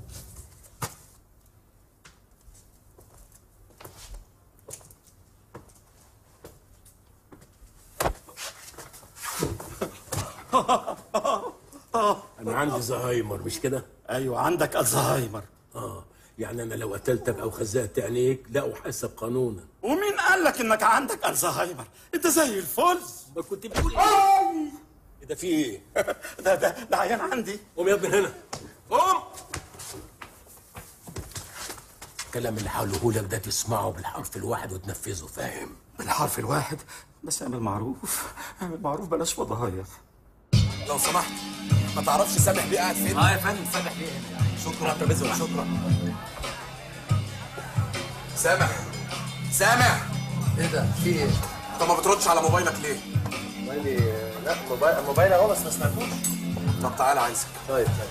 انا عندي زهايمر مش كده ايوه عندك الزهايمر اه يعني انا لو قتلتك او خزقت عينيك لا احاسب قانونا ومين قال لك انك عندك الزهايمر انت زي الفل ما كنت بتقول ايه إيه ده في ايه ده ده ده عيان عندي قوم يا ابني هنا قوم الكلام اللي هقوله لك ده تسمعه بالحرف الواحد وتنفذه فاهم بالحرف الواحد بس اعمل معروف اعمل معروف بلاش فضايح لو سمحت ما تعرفش سامح بيه قاعد فين؟ اه يا فندم سامح بيه هنا شكرا ترابيزه شكرا سامح سامح ايه ده في ايه؟ انت ما بتردش على موبايلك ليه؟ موبايلي لا موبايل موبايل اهو بس ما سمعتوش طب تعالى عايزك طيب طيب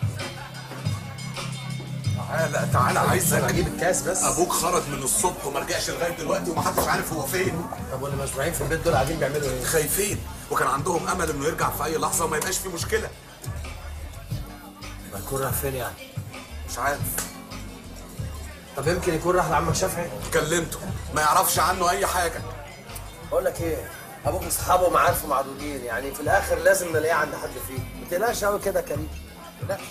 تعالى تعالى عايزك اجيب الكاس بس ابوك خرج من الصبح وما رجعش لغايه دلوقتي ومحدش عارف هو فين طب واللي مشبوعين في البيت دول قاعدين بيعملوا ايه؟ خايفين وكان عندهم امل انه يرجع في اي لحظه وما يبقاش في مشكله ما يكون راح فين يعني؟ مش عارف طب يمكن يكون راح لعمك شافعي كلمته ما يعرفش عنه اي حاجه بقول لك ايه ابوك اصحابه معارفه معدودين يعني في الاخر لازم نلاقيه عند حد فيه ما تقلقش قوي كده يا كريم ما تقلقش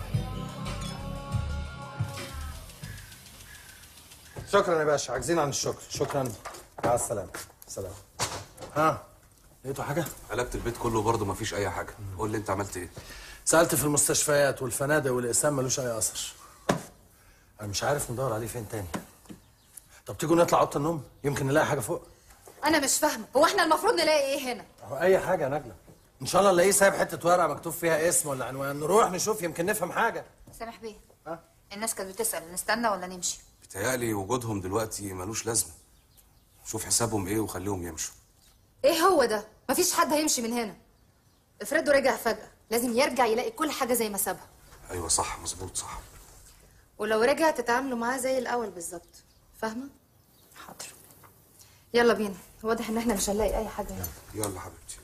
شكرا يا باشا عاجزين عن الشكر شكرا مع السلامه سلام ها لقيتوا حاجه قلبت البيت كله برضه ما فيش اي حاجه قول لي انت عملت ايه سالت في المستشفيات والفنادق والاقسام ملوش اي اثر انا مش عارف ندور عليه فين تاني طب تيجوا نطلع اوضه النوم يمكن نلاقي حاجه فوق انا مش فاهمه هو احنا المفروض نلاقي ايه هنا هو اي حاجه يا نجله ان شاء الله نلاقيه سايب حته ورقه مكتوب فيها اسم ولا عنوان نروح نشوف يمكن نفهم حاجه سامح بيه الناس كانت بتسأل نستنى ولا نمشي بيتهيألي وجودهم دلوقتي ملوش لازمه شوف حسابهم ايه وخليهم يمشوا ايه هو ده مفيش حد هيمشي من هنا افرضه رجع فجأة لازم يرجع يلاقي كل حاجة زي ما سابها ايوه صح مظبوط صح ولو رجع تتعاملوا معاه زي الأول بالظبط فاهمة؟ حاضر يلا بينا واضح ان احنا مش هنلاقي اي حاجة هنا يلا حبيبتي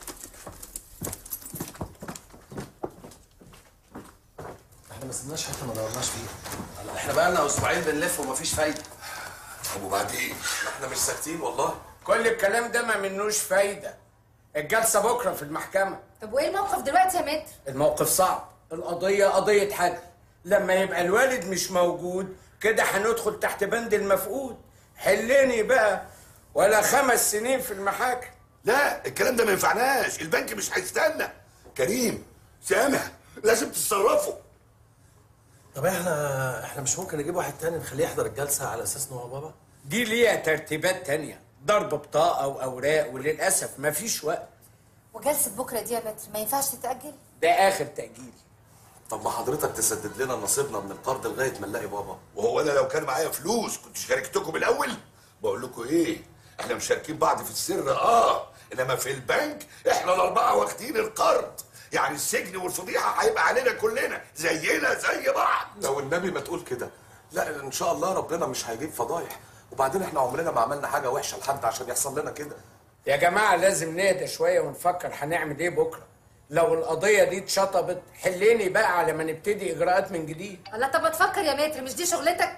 احنا ما سيبناش حته ما دورناش فيها احنا بقالنا اسبوعين بنلف ومفيش فايده طب وبعدين احنا مش ساكتين والله كل الكلام ده ما منوش فايدة الجلسة بكرة في المحكمة طب وايه الموقف دلوقتي يا متر؟ الموقف صعب القضية قضية حد لما يبقى الوالد مش موجود كده هندخل تحت بند المفقود حلني بقى ولا خمس سنين في المحاكم لا الكلام ده ما ينفعناش البنك مش هيستنى كريم سامح لازم تتصرفوا طب احنا احنا مش ممكن نجيب واحد تاني نخليه يحضر الجلسه على اساس ان هو بابا دي ليها ترتيبات تانية ضرب بطاقة وأوراق وللأسف مفيش وقت وجلسة بكرة دي يا متر ما ينفعش تتأجل؟ ده آخر تأجيل طب ما حضرتك تسدد لنا نصيبنا من القرض لغايه ما نلاقي بابا وهو انا لو كان معايا فلوس كنت شاركتكم الاول بقول لكم ايه احنا مشاركين بعض في السر اه انما في البنك احنا الاربعه واخدين القرض يعني السجن والفضيحه هيبقى علينا كلنا زينا زي بعض لو النبي ما تقول كده لا ان شاء الله ربنا مش هيجيب فضايح وبعدين احنا عمرنا ما عملنا حاجه وحشه لحد عشان يحصل لنا كده يا جماعة لازم نهدى شوية ونفكر هنعمل إيه بكرة لو القضية دي اتشطبت حليني بقى على ما نبتدي إجراءات من جديد الله طب ما تفكر يا متر مش دي شغلتك؟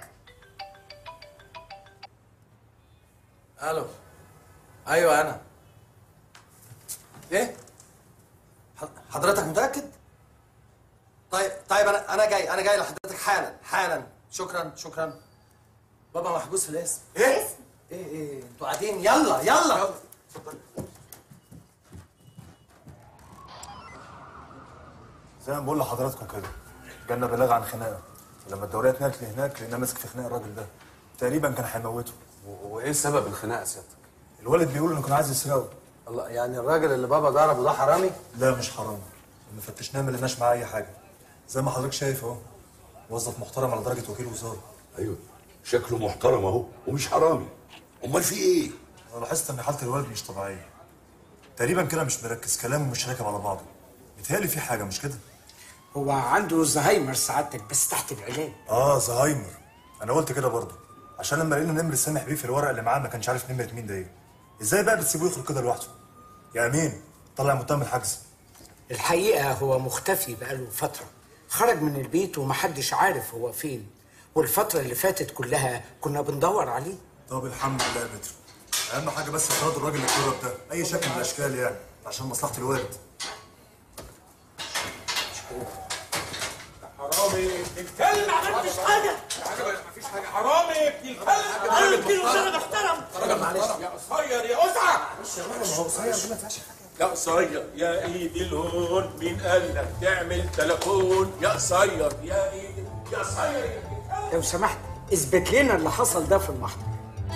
الو ايوه انا ايه حضرتك متاكد طيب طيب انا انا جاي انا جاي لحضرتك حالا حالا شكرا شكرا بابا محبوس في الاسم ايه ايه ايه انتوا قاعدين يلا يلا زي ما بقول لحضراتكم كده جالنا بلاغ عن خناقه ولما الدوريه اتنقلت لهناك لقيناه ماسك في خناق الراجل ده تقريبا كان هيموته وايه سبب الخناقه سيادتك؟ الولد بيقول انه كان عايز يسرقه الله يعني الراجل اللي بابا ضربه ده حرامي لا مش حرام لما فتشناه ما لقيناش معاه اي حاجه زي ما حضرتك شايف اهو موظف محترم على درجه وكيل وزاره ايوه شكله محترم اهو ومش حرامي امال في ايه انا لاحظت ان حاله الولد مش طبيعيه تقريبا كده مش مركز كلامه مش راكب على بعضه متهيألي في حاجه مش كده هو عنده زهايمر سعادتك بس تحت العلاج اه زهايمر انا قلت كده برضه عشان لما لقينا نمر سامح بيه في الورق اللي معاه ما كانش عارف نمره مين ده ايه ازاي بقى بتسيبوه يخرج كده لوحده يا امين طلع متهم الحجز الحقيقة هو مختفي بقاله فترة خرج من البيت ومحدش عارف هو فين والفترة اللي فاتت كلها كنا بندور عليه طب الحمد لله يا بتر اهم حاجه بس اطراد الراجل اللي اتضرب ده اي شكل من الاشكال يعني عشان مصلحه الولد حرامي الكلب ما عملتش حاجه مفيش حاجه حرامي ابن الكلب راجل ابن محترم. محترم راجل معلش. يا قصير يا اسعى معلش يا راجل ما هو قصير دي ما فيهاش حاجه يا قصير يا ايدي الهون مين قال لك تعمل تليفون يا قصير يا ايدي يا قصير لو سمحت اثبت لنا اللي حصل ده في المحضر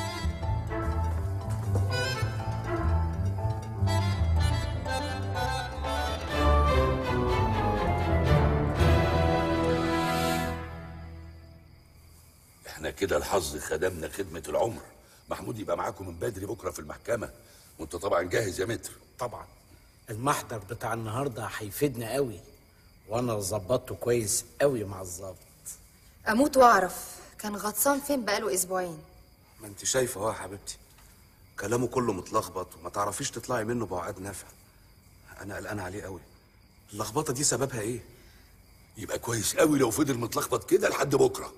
احنا كده الحظ خدمنا خدمه العمر محمود يبقى معاكم من بدري بكره في المحكمه وانت طبعا جاهز يا متر طبعا المحضر بتاع النهارده هيفيدنا قوي وانا ظبطته كويس قوي مع الظابط اموت واعرف كان غطسان فين بقاله اسبوعين ما انت شايفه اهو يا حبيبتي كلامه كله متلخبط وما تعرفيش تطلعي منه بعقد نافع انا قلقان عليه قوي اللخبطه دي سببها ايه يبقى كويس قوي لو فضل متلخبط كده لحد بكره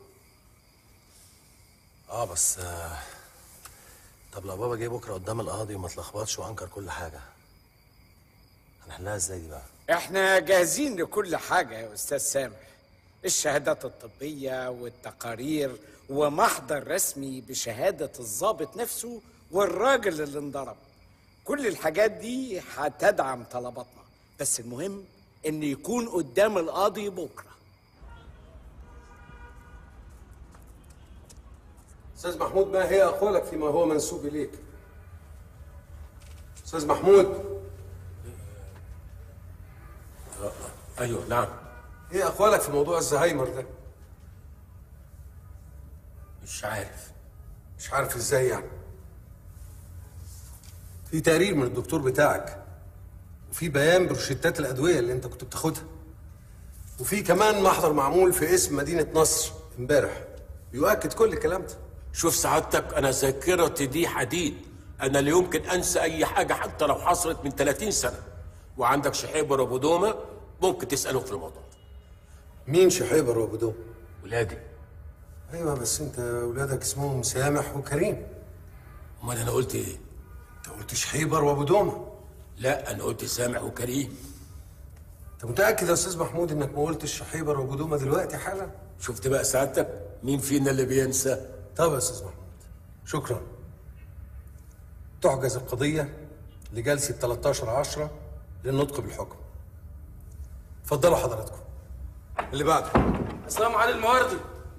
اه بس آه، طب لو بابا جه بكره قدام القاضي وما اتلخبطش وانكر كل حاجه هنحلها ازاي دي بقى احنا جاهزين لكل حاجة يا أستاذ سامح الشهادات الطبية والتقارير ومحضر رسمي بشهادة الضابط نفسه والراجل اللي انضرب كل الحاجات دي هتدعم طلباتنا بس المهم ان يكون قدام القاضي بكرة استاذ محمود ما هي اقوالك فيما هو منسوب اليك استاذ محمود ايوه نعم ايه اقوالك في موضوع الزهايمر ده مش عارف مش عارف ازاي يعني في تقرير من الدكتور بتاعك وفي بيان بروشتات الادويه اللي انت كنت بتاخدها وفي كمان محضر معمول في اسم مدينه نصر امبارح بيؤكد كل الكلام ده شوف سعادتك انا ذاكرتي دي حديد انا لا يمكن انسى اي حاجه حتى لو حصلت من 30 سنه وعندك شحيبر ابو دومه ممكن تساله في الموضوع مين شحيبر وابو دوم ولادي ايوه بس انت ولادك اسمهم سامح وكريم امال انا قلت ايه انت قلت شحيبر وابو دومه لا انا قلت سامح وكريم انت متاكد يا استاذ محمود انك ما قلتش شحيبر وابو دومه دلوقتي حالا شفت بقى سعادتك مين فينا اللي بينسى طب يا استاذ محمود شكرا تحجز القضيه لجلسه 13 10 للنطق بالحكم اتفضلوا حضراتكم اللي بعده السلام على المواردي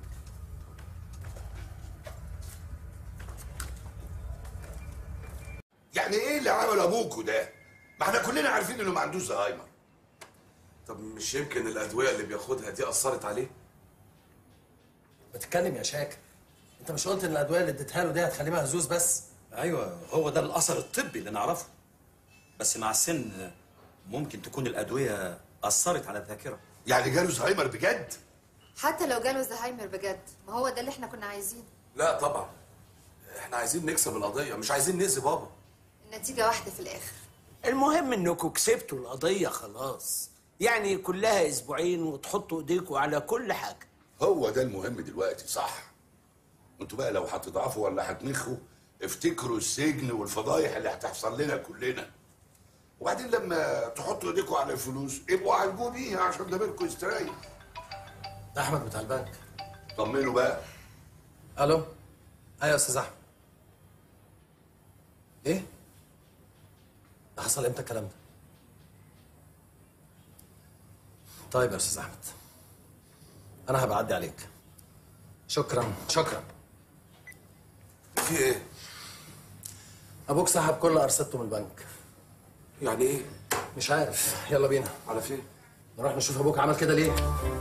يعني ايه اللي عمله ابوكوا ده ما احنا كلنا عارفين انه ما عندوش زهايمر طب مش يمكن الادويه اللي بياخدها دي اثرت عليه بتتكلم يا شاكر انت مش قلت ان الادويه اللي اديتها له دي هتخليه مهزوز بس ايوه هو ده الاثر الطبي اللي نعرفه بس مع السن ممكن تكون الادويه اثرت على الذاكره يعني جاله زهايمر بجد حتى لو جاله زهايمر بجد ما هو ده اللي احنا كنا عايزينه لا طبعا احنا عايزين نكسب القضيه مش عايزين نأذي بابا النتيجه واحده في الاخر المهم انكم كسبتوا القضية خلاص يعني كلها اسبوعين وتحطوا ايديكم على كل حاجة هو ده المهم دلوقتي صح انتوا بقى لو هتضعفوا ولا هتنخوا افتكروا السجن والفضايح اللي هتحصل لنا كلنا وبعدين لما تحطوا ايديكم على الفلوس ابقوا عالجوا بيها عشان ضميركم يستريح ده احمد بتاع البنك طمنوا بقى الو ايوه يا استاذ احمد ايه ده حصل امتى الكلام ده طيب يا استاذ احمد انا هبقى اعدي عليك شكرا شكرا في ايه ابوك سحب كل ارصدته من البنك يعني ايه مش عارف يلا بينا على فين نروح نشوف ابوك عمل كده ليه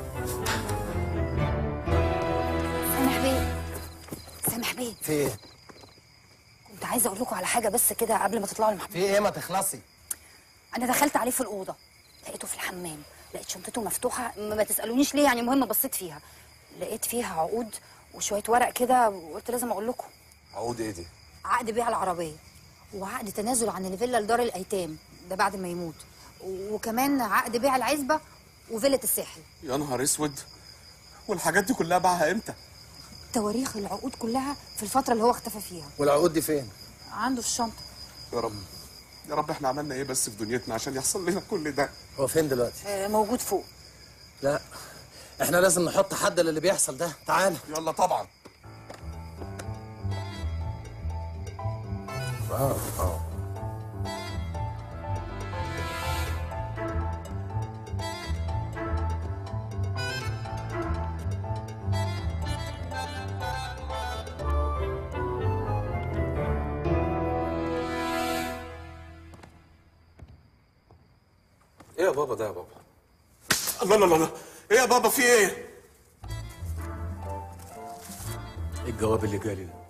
سامح بيه سامح بيه في ايه كنت عايزه اقول لكم على حاجه بس كده قبل ما تطلعوا المحمود في ايه ما تخلصي انا دخلت عليه في الاوضه لقيته في الحمام لقيت شنطته مفتوحه ما ما تسالونيش ليه يعني المهم بصيت فيها لقيت فيها عقود وشويه ورق كده وقلت لازم اقول لكم عقود ايه دي عقد بيع العربيه وعقد تنازل عن الفيلا لدار الايتام ده بعد ما يموت وكمان عقد بيع العزبه وفيله الساحل يا نهار اسود والحاجات دي كلها باعها امتى تواريخ العقود كلها في الفتره اللي هو اختفى فيها والعقود دي فين عنده في الشنطه يا رب يا رب احنا عملنا ايه بس في دنيتنا عشان يحصل لنا كل ده هو فين دلوقتي آه، موجود فوق لا احنا لازم نحط حد للي بيحصل ده تعال يلا طبعا اه اه ايه يا بابا ده يا بابا الله الله الله ايه يا بابا في ايه ايه الجواب اللي جالي ده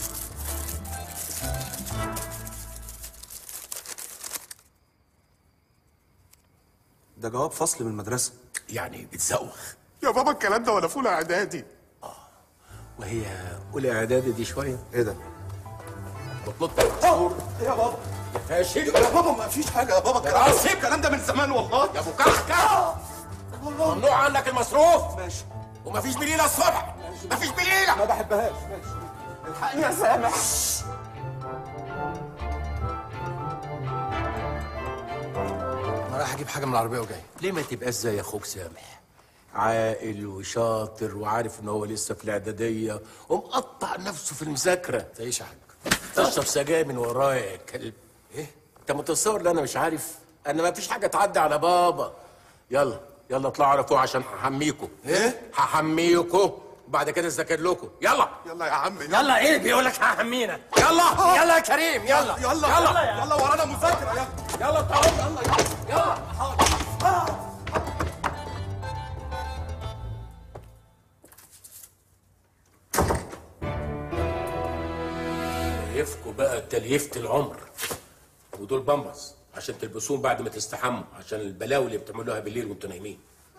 ده جواب فصل من المدرسه يعني بتزوخ يا بابا الكلام ده ولا في اولى اعدادي وهي اولى اعدادي دي شويه ايه ده بطلت ايه يا بابا يا شيخ يا بابا ما فيش حاجه يا بابا الكلام راسي. ده الكلام ده من زمان والله يا ابو كحكه ممنوع عنك المصروف ماشي ومفيش بليله الصبح مفيش بليله ما بحبهاش ماشي الحقني يا سامح انا رايح اجيب حاجه من العربيه وجاي ليه ما تبقاش زي اخوك سامح عاقل وشاطر وعارف ان هو لسه في الاعداديه ومقطع نفسه في المذاكره تعيش يا حاج تشرب سجاير من ورايا يا كلب ايه انت متصور ان انا مش عارف انا ما فيش حاجه تعدي على بابا يلا يلا اطلعوا على فوق عشان هحميكوا ايه هحميكوا وبعد كده اذاكر لكم يلا يلا يا عم يلا ايه بيقول لك هحمينا يلا يلا يا كريم يلا يلا يلا يلا يلا ورانا مذاكره يلا يلا تعالوا يلا يلا تليفكوا بقى تليفة العمر ودول بامبرز عشان تلبسوهم بعد ما تستحموا عشان البلاوي اللي بتعملوها بالليل وانتوا نايمين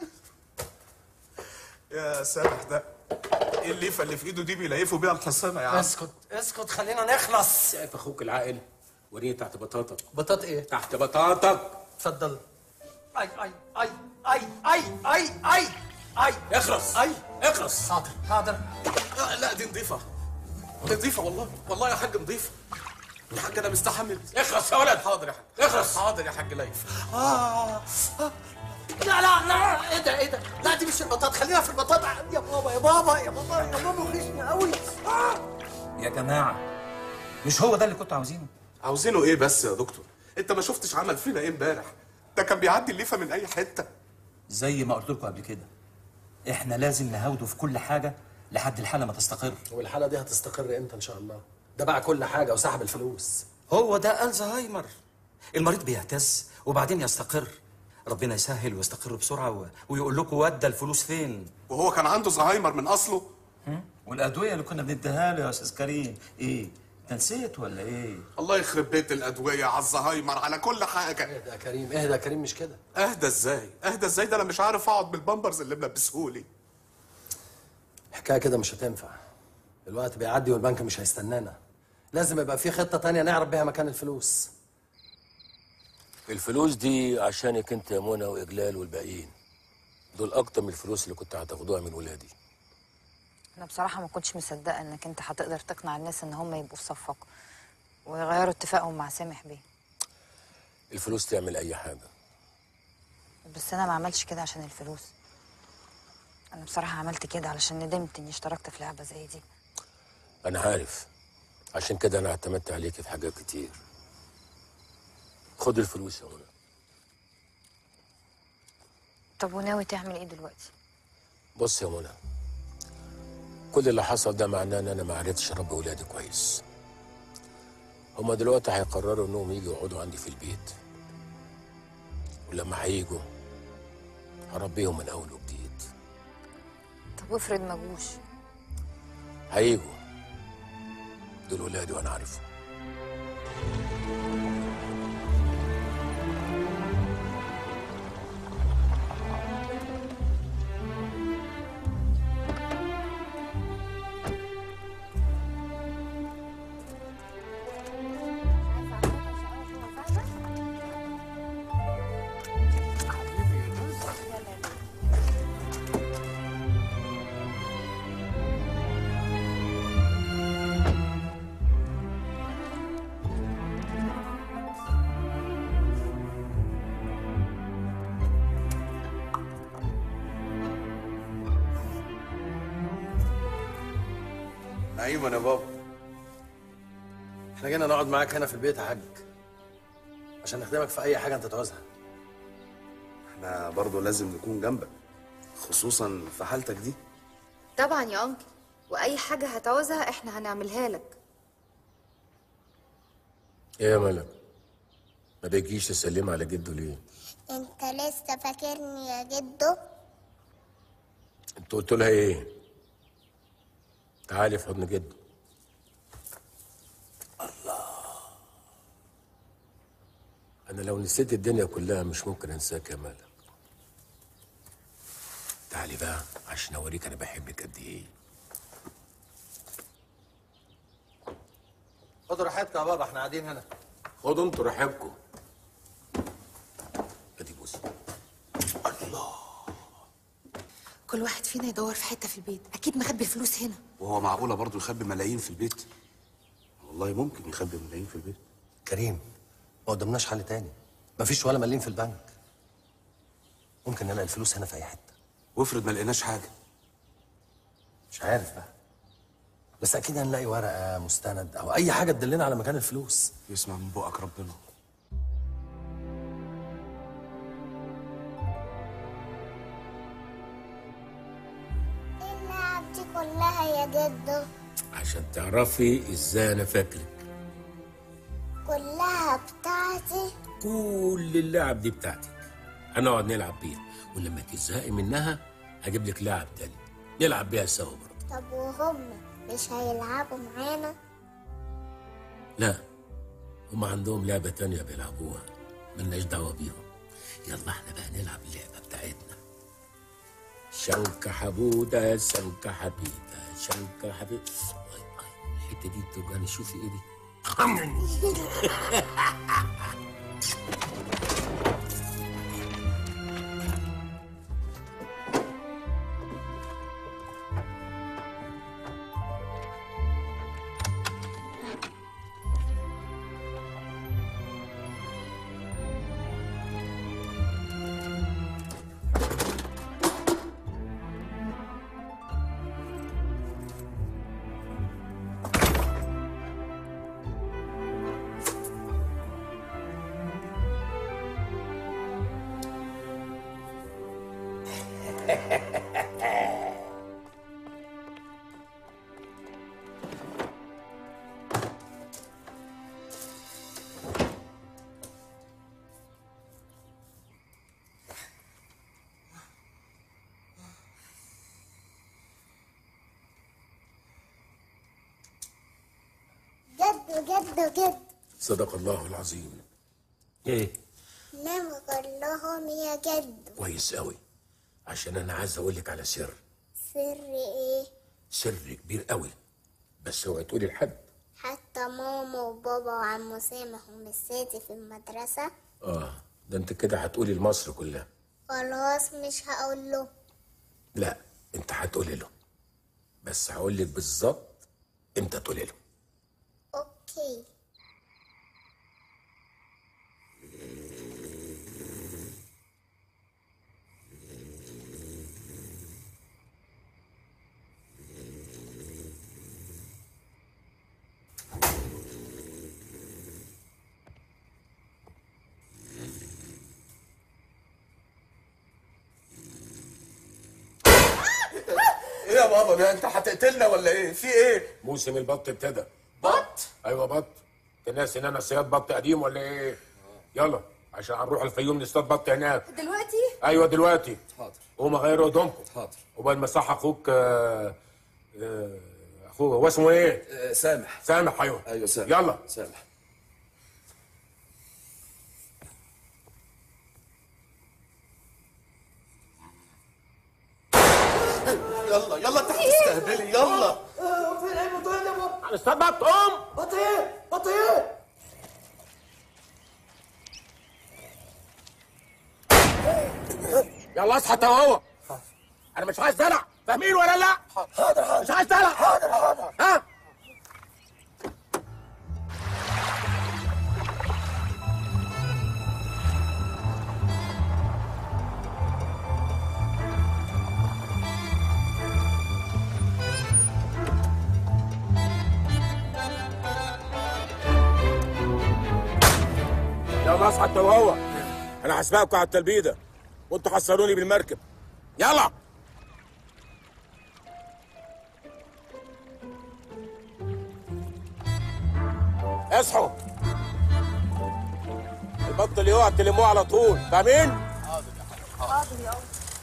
يا سامح ده ايه الليفه اللي في ايده دي بيليفوا بيها الحصانه يا عم اسكت اسكت خلينا نخلص شايف اخوك العاقل وريني تحت بطاطك بطاط ايه تحت بطاطك اتفضل اي اي اي اي اي اي اي اي اخلص اي اخلص حاضر حاضر آه، لا دي نظيفه دي نظيفه والله والله يا حاج نظيفه يا حاج انا مستحمل اخلص يا ولد حاضر يا حاج اخلص حاضر يا حاج ليف آه. آه. لا لا لا ايه ده ايه ده لا دي مش البطاط خلينا في البطاط يا بابا يا بابا يا بابا يا بابا وحشني قوي آه. يا جماعة مش هو ده اللي كنتوا عاوزينه عاوزينه ايه بس يا دكتور انت ما شفتش عمل فينا ايه امبارح ده كان بيعدي الليفه من اي حته زي ما قلت لكم قبل كده احنا لازم نهاوده في كل حاجة لحد الحالة ما تستقر والحاله دي هتستقر امتى ان شاء الله ده باع كل حاجه وسحب الفلوس هو ده الزهايمر المريض بيهتز وبعدين يستقر ربنا يسهل ويستقر بسرعة و... ويقول لكم ودى الفلوس فين وهو كان عنده زهايمر من اصله والأدوية اللي كنا بنديها له يا أستاذ كريم إيه؟ أنت نسيت ولا إيه؟ الله يخرب بيت الادويه على الزهايمر على كل حاجه اهدى يا كريم اهدى يا كريم مش كده اهدى ازاي اهدى ازاي ده انا مش عارف اقعد بالبامبرز اللي ملبسهولي الحكايه كده مش هتنفع الوقت بيعدي والبنك مش هيستنانا لازم يبقى في خطه تانية نعرف بيها مكان الفلوس الفلوس دي عشانك انت يا منى واجلال والباقيين دول اكتر من الفلوس اللي كنت هتاخدوها من ولادي انا بصراحه ما كنتش مصدقه انك انت هتقدر تقنع الناس ان هم يبقوا في صفك ويغيروا اتفاقهم مع سامح بيه الفلوس تعمل اي حاجه بس انا ما عملتش كده عشان الفلوس انا بصراحه عملت كده علشان ندمت اني اشتركت في لعبه زي دي انا عارف عشان كده انا اعتمدت عليك في حاجات كتير خد الفلوس يا منى طب وناوي تعمل ايه دلوقتي بص يا منى كل اللي حصل ده معناه ان انا ما عرفتش اربي ولادي كويس هما دلوقتي هيقرروا انهم يجوا يقعدوا عندي في البيت ولما هيجوا هربيهم من اول وجديد طب افرض ما جوش هيجوا دول ولادي وانا عارفهم ايوه يا بابا احنا جينا نقعد معاك هنا في البيت يا حاج عشان نخدمك في اي حاجه انت تعوزها احنا برضه لازم نكون جنبك خصوصا في حالتك دي طبعا يا انكل واي حاجه هتعوزها احنا هنعملها لك ايه يا ملك ما بيجيش تسلم على جده ليه انت لسه فاكرني يا جدو انت قلت لها ايه تعالي في حضن جده الله انا لو نسيت الدنيا كلها مش ممكن انساك يا مالك تعالي بقى عشان اوريك انا بحبك قد ايه خدوا راحتكم يا بابا احنا قاعدين هنا خدوا انتوا راحتكم كل واحد فينا يدور في حته في البيت اكيد مخبي الفلوس هنا وهو معقوله برضه يخبي ملايين في البيت والله ممكن يخبي ملايين في البيت كريم ما قدامناش حل تاني مفيش ولا مليم في البنك ممكن نلاقي الفلوس هنا في اي حته وافرض ما لقيناش حاجه مش عارف بقى بس اكيد هنلاقي ورقه مستند او اي حاجه تدلنا على مكان الفلوس يسمع من بقك ربنا اللعب دي كلها يا جدو عشان تعرفي ازاي انا فاكرك كلها بتاعتي كل اللعب دي بتاعتك هنقعد نلعب بيها ولما تزهقي منها هجيب لك لعب تاني نلعب بيها سوا برضه طب وهم مش هيلعبوا معانا لا هم عندهم لعبة تانية بيلعبوها ملناش دعوة بيهم يلا احنا بقى نلعب اللعبة بتاعتنا شنكة حبودة شنكة حبيبة شنكة حبيبة أي أي الحتة دي بتوجعني شوفي ايه دي جدو جدو جدو صدق الله العظيم ايه نام قول لهم يا جدو كويس قوي عشان انا عايز اقول لك على سر سر ايه سر كبير قوي بس اوعي تقولي لحد حتى ماما وبابا وعمو سامح ومساتي في المدرسة اه ده انت كده هتقولي لمصر كلها خلاص مش هقول له لا انت هتقولي له بس هقول لك بالظبط امتى تقولي له اوكي ايه يا بابا ده انت هتقتلنا ولا ايه في ايه موسم البط ابتدى بط ايوه بط انت ناسي ان انا صياد بط قديم ولا ايه يلا عشان هنروح الفيوم نصطاد بط هناك دلوقتي ايوه دلوقتي حاضر قوم غيروا هدومكم حاضر وبال ما صح اخوك آه، آه، اخوه هو اسمه ايه؟ آه، سامح سامح ايوه ايوه سامح يلا سامح يلا يلا انت هتستهبلي يلا فين ايه بط يا بابا؟ هنصطاد بط قوم بط ايه بط ايه يلا اصحى انت وهو انا مش عايز دلع فاهمين ولا لا؟ حاضر حاضر مش عايز دلع حاضر حاضر ها؟ يلا اصحى انت وهو انا هسبقكم على التلبيده وانتوا حصلوني بالمركب يلا اصحوا البط اللي يقع تلموه على طول فاهمين؟ حاضر يا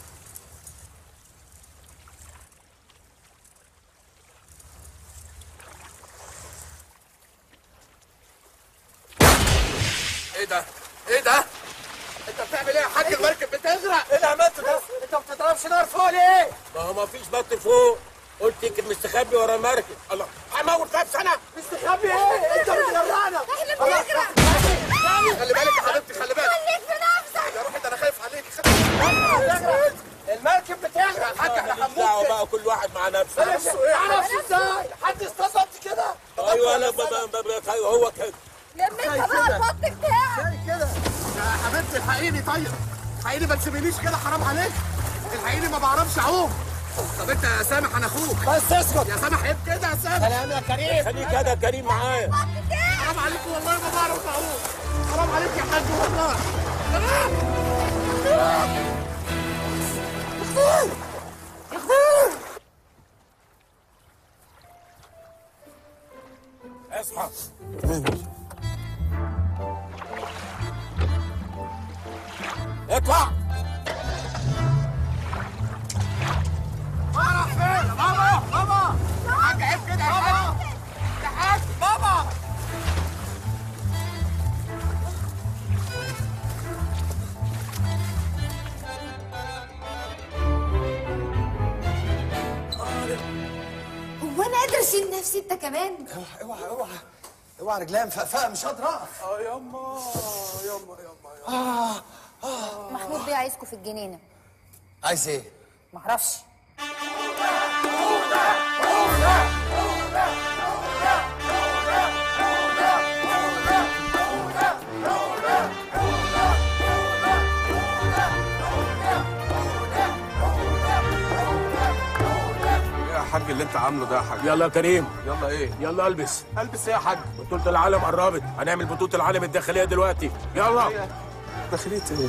ايه ده ايه ده انت بتعمل ايه يا حاج المركب بتغرق ايه اللي عملته ده انت ما بتضربش نار فوق ليه ما هو ما فيش بط فوق قلت يمكن مستخبي ورا المركب الله هموت نفسي انا مستخبي ايه انت بتغرقنا احنا بنغرق خلي بالك يا حبيبتي خلي بالك خليك في نفسك يا روحي ده انا خايف عليك خلي المركب بتغرق حاج احنا ماليش دعوه بقى كل واحد مع نفسه معرفش ازاي حد اتصلت كده ايوه انا ب- ب- ب- ب- هو كده لم انت بقى البط بتاعك زي كده يا حبيبتي الحقيني طيب الحقيني ما تسيبينيش كده حرام عليك الحقيني ما بعرفش اعوم طب انت يا سامح انا اخوك بس اسكت يا سامح عيب كده يا سامح سلام يا كريم خليك كده يا كريم معايا حرام عليك والله ما بعرف اعوم حرام عليك يا حاج والله اصحى اطلع راح فين بابا بابا حاج عيب كده يا حاج يا حاج بابا هو انا قادر اشيل نفسي انت كمان اوعى اوعى اوعى رجليا مفقفقه مش قادر اقف اه يما يما يما اه اه محمود بيه عايزكم في الجنينه عايز ايه؟ معرفش ايه يا حاج اللي انت عامله ده يا حاج يلا يا كريم يلا ايه يلا البس البس ايه يا حاج بطولة العالم قربت هنعمل بطولة العالم الداخلية دلوقتي يلا داخلية ايه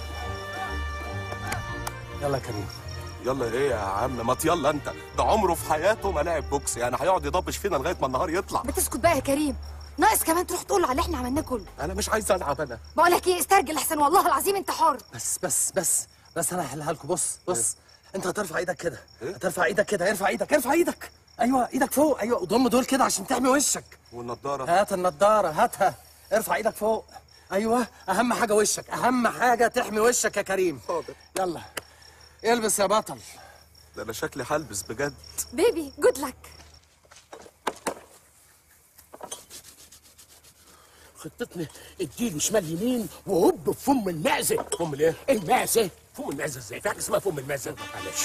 يلا يا كريم يلا ايه يا عم ما يلا انت ده عمره في حياته ما لعب بوكس يعني هيقعد يضبش فينا لغايه ما النهار يطلع بتسكت بقى يا كريم ناقص كمان تروح تقول له على اللي احنا عملناه كله انا مش عايز العب انا بقول لك ايه استرجل احسن والله العظيم انت حر بس بس بس بس انا هحلها لكم بص بص انت هترفع ايدك كده هترفع ايدك كده ارفع ايدك ارفع ايدك ايوه ايدك فوق ايوه ضم دول كده عشان تحمي وشك والنضاره هات النضاره هاتها ارفع ايدك فوق ايوه اهم حاجه وشك اهم حاجه تحمي وشك يا كريم حاضر يلا البس يا بطل ده انا شكلي هلبس بجد بيبي جود لك خطتنا اديله شمال يمين وهوب في فم المعزه فم الايه؟ المعزه فم المعزه ازاي؟ في حاجه اسمها فم المعزه معلش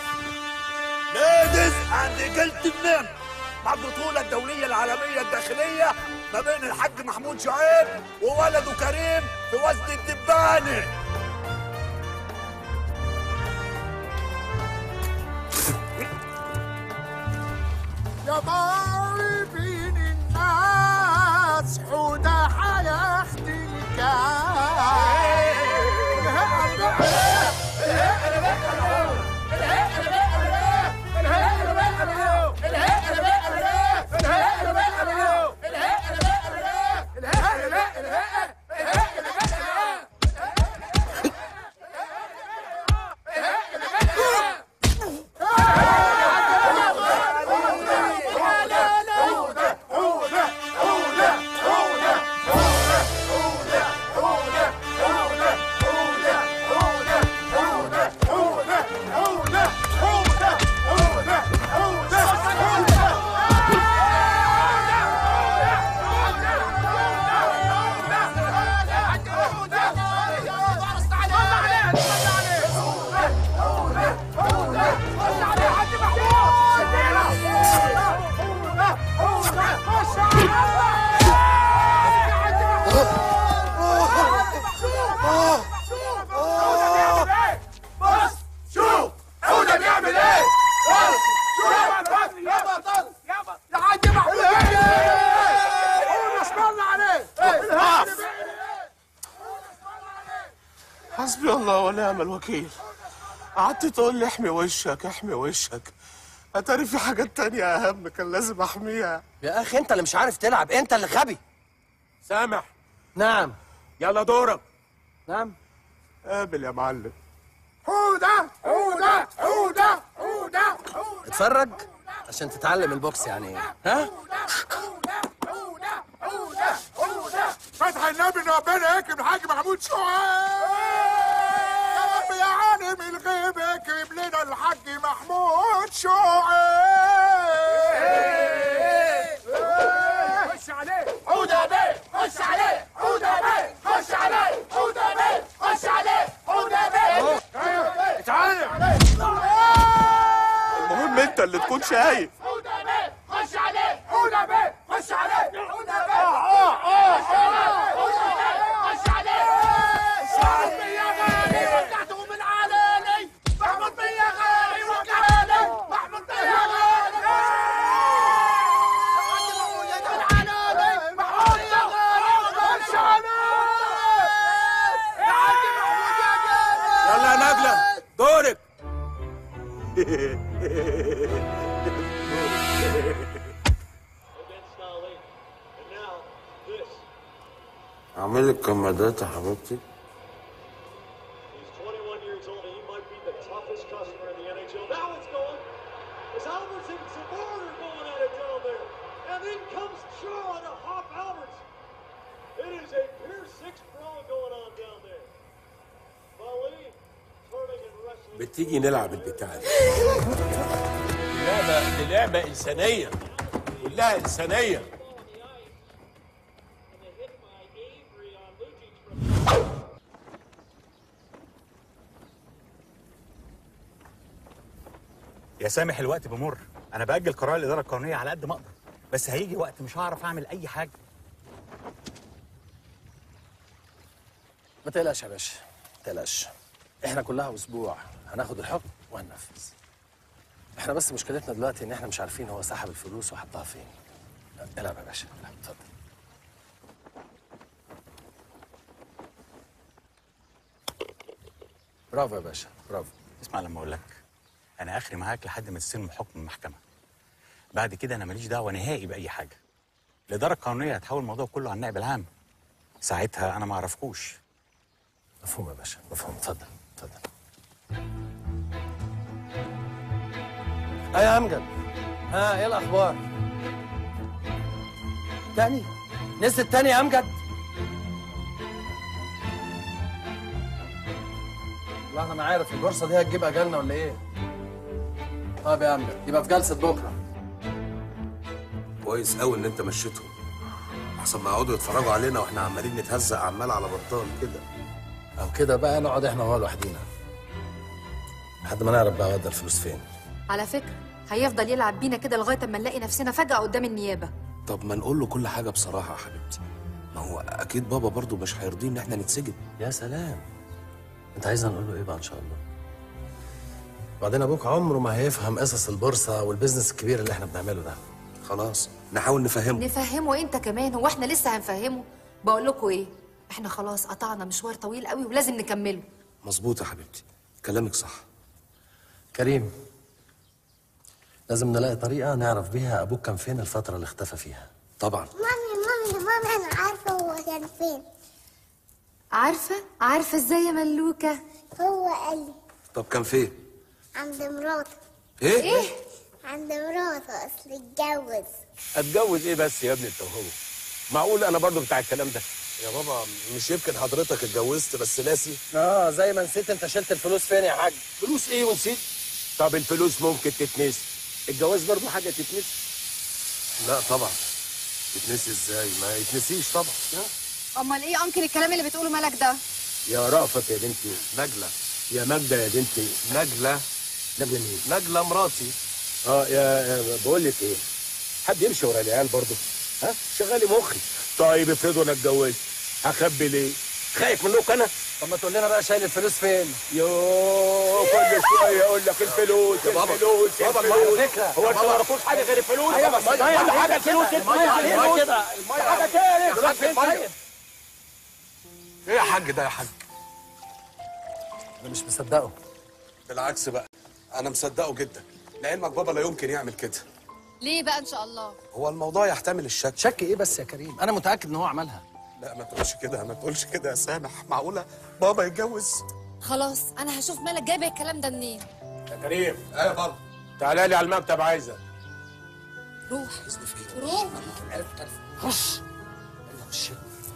نادس عند جلد النمر مع البطولة الدولية العالمية الداخلية ما بين الحاج محمود شعيب وولده كريم في وزن الدبانة يا طالبين الناس حودة حياخد الكاس ونعم الوكيل قعدت تقول لي احمي وشك احمي وشك اتاري في حاجات تانية اهم كان لازم احميها يا اخي انت اللي مش عارف تلعب انت اللي غبي سامح نعم يلا دورك نعم قابل يا معلم حودة حودة حودة حودة اتفرج عشان تتعلم البوكس يعني ايه ها فتح النبي ان ربنا يكرم الحاج محمود شعيب يا رب يا عالم الغيب اكرم لنا الحاج محمود شعيب خش عليه حودة بيه خش عليه حودة بيه خش عليه حودة بيه خش عليه حودة بيه اتعلم المهم انت اللي تكون شايف حودة بيه خش عليه حودة بيه خش عليه حودة بيه اه اه اه حودة بيه خش عليه محمود بيه يا غالي وقعته من علالي محمود بيه يا غالي وقعالي محمود بيه يا غالي محمود يا غالي خش عليه يا عم محمود يا غالي يلا يا نجلة دورك اعمل لك كمادات يا حبيبتي toughest customer in the NHL. Now it's going. As Albertson and Sabor are going at it down there. And in comes Shaw to Hop Alberts. It is a Pier 6 brawl going on down there. Volley, turning and wrestling. بتيجي نلعب البتاع دي لعبة دي لعبة إنسانية كلها إنسانية يا سامح الوقت بمر انا باجل قرار الاداره القانونيه على قد ما اقدر بس هيجي وقت مش هعرف اعمل اي حاجه ما تقلقش يا باشا ما تقلقش احنا كلها اسبوع هناخد الحكم وهننفذ احنا بس مشكلتنا دلوقتي ان احنا مش عارفين هو سحب الفلوس وحطها فين لا، العب يا باشا العب اتفضل برافو يا باشا برافو اسمع لما اقول لك انا اخري معاك لحد ما تستلم حكم المحكمه بعد كده انا ماليش دعوه نهائي باي حاجه الاداره القانونيه هتحول الموضوع كله على النائب العام ساعتها انا ما اعرفكوش مفهوم يا باشا مفهوم اتفضل اتفضل ايه يا امجد ها ايه الاخبار تاني نزلت تاني يا امجد والله انا عارف البورصه دي هتجيب اجلنا ولا ايه طيب يا امجد يبقى في جلسه بكره كويس قوي ان انت مشيتهم احسن ما يقعدوا يتفرجوا علينا واحنا عمالين نتهزق عمال على بطال كده او كده بقى نقعد احنا وهو لوحدينا لحد ما نعرف بقى ودى الفلوس فين على فكرة هيفضل يلعب بينا كده لغاية اما نلاقي نفسنا فجأة قدام النيابة طب ما نقول له كل حاجه بصراحه يا حبيبتي ما هو اكيد بابا برضو مش هيرضيه ان احنا نتسجن يا سلام انت عايزنا نقول له ايه بقى ان شاء الله بعدين ابوك عمره ما هيفهم قصص البورصه والبيزنس الكبير اللي احنا بنعمله ده خلاص نحاول نفهمه نفهمه انت كمان هو احنا لسه هنفهمه بقول لكم ايه احنا خلاص قطعنا مشوار طويل قوي ولازم نكمله مظبوط يا حبيبتي كلامك صح كريم لازم نلاقي طريقه نعرف بيها ابوك كان فين الفتره اللي اختفى فيها طبعا مامي مامي مامي انا عارفه هو كان فين عارفة عارفة ازاي يا ملوكة هو قال لي طب كان فين عند مراته ايه ايه عند مراته اصل اتجوز اتجوز ايه بس يا ابني انت وهو معقول انا برضو بتاع الكلام ده يا بابا مش يمكن حضرتك اتجوزت بس ناسي اه زي ما نسيت انت شلت الفلوس فين يا حاج فلوس ايه ونسيت طب الفلوس ممكن تتنسي الجواز برضو حاجه تتنسي لا طبعا يتنسي ازاي ما يتنسيش طبعا امال ايه انكل الكلام اللي بتقوله مالك ده يا رأفت يا بنتي نجلة يا ماجدة يا بنتي نجلة نجلة مين؟ نجلة مراتي اه يا يا- بقول لك ايه حد يمشي ورا العيال برضه ها شغالي مخي طيب افرضوا انا اتجوزت هخبي ليه؟ خايف منكم انا؟ طب ما تقول لنا بقى شايل الفلوس فين يوه كل شويه اقول لك الفلوس يا بابا. الفلوس بابا، الفلوس المية فكرة. هو يا انتوا ما بابا. تعرفوش حاجه غير الفلوس؟ أيوة، بس كل المية علينا حاجه الفلوس كده. الفلوس المية علينا الفلوس. كده. المية حاجه تاني دلوقتي فين المية. طيب؟ ايه يا حاج ده يا حاج انا مش مصدقه بالعكس بقى انا مصدقه جدا لعلمك بابا لا يمكن يعمل كده ليه بقى ان شاء الله هو الموضوع يحتمل الشك شك ايه بس يا كريم انا متاكد ان هو عملها لا ما تقولش كده ما تقولش كده يا سامح معقوله بابا يتجوز خلاص انا هشوف مالك جايب الكلام ده منين يا كريم ايوه بابا تعالى لي على المكتب عايزك روح روح خش يلا خش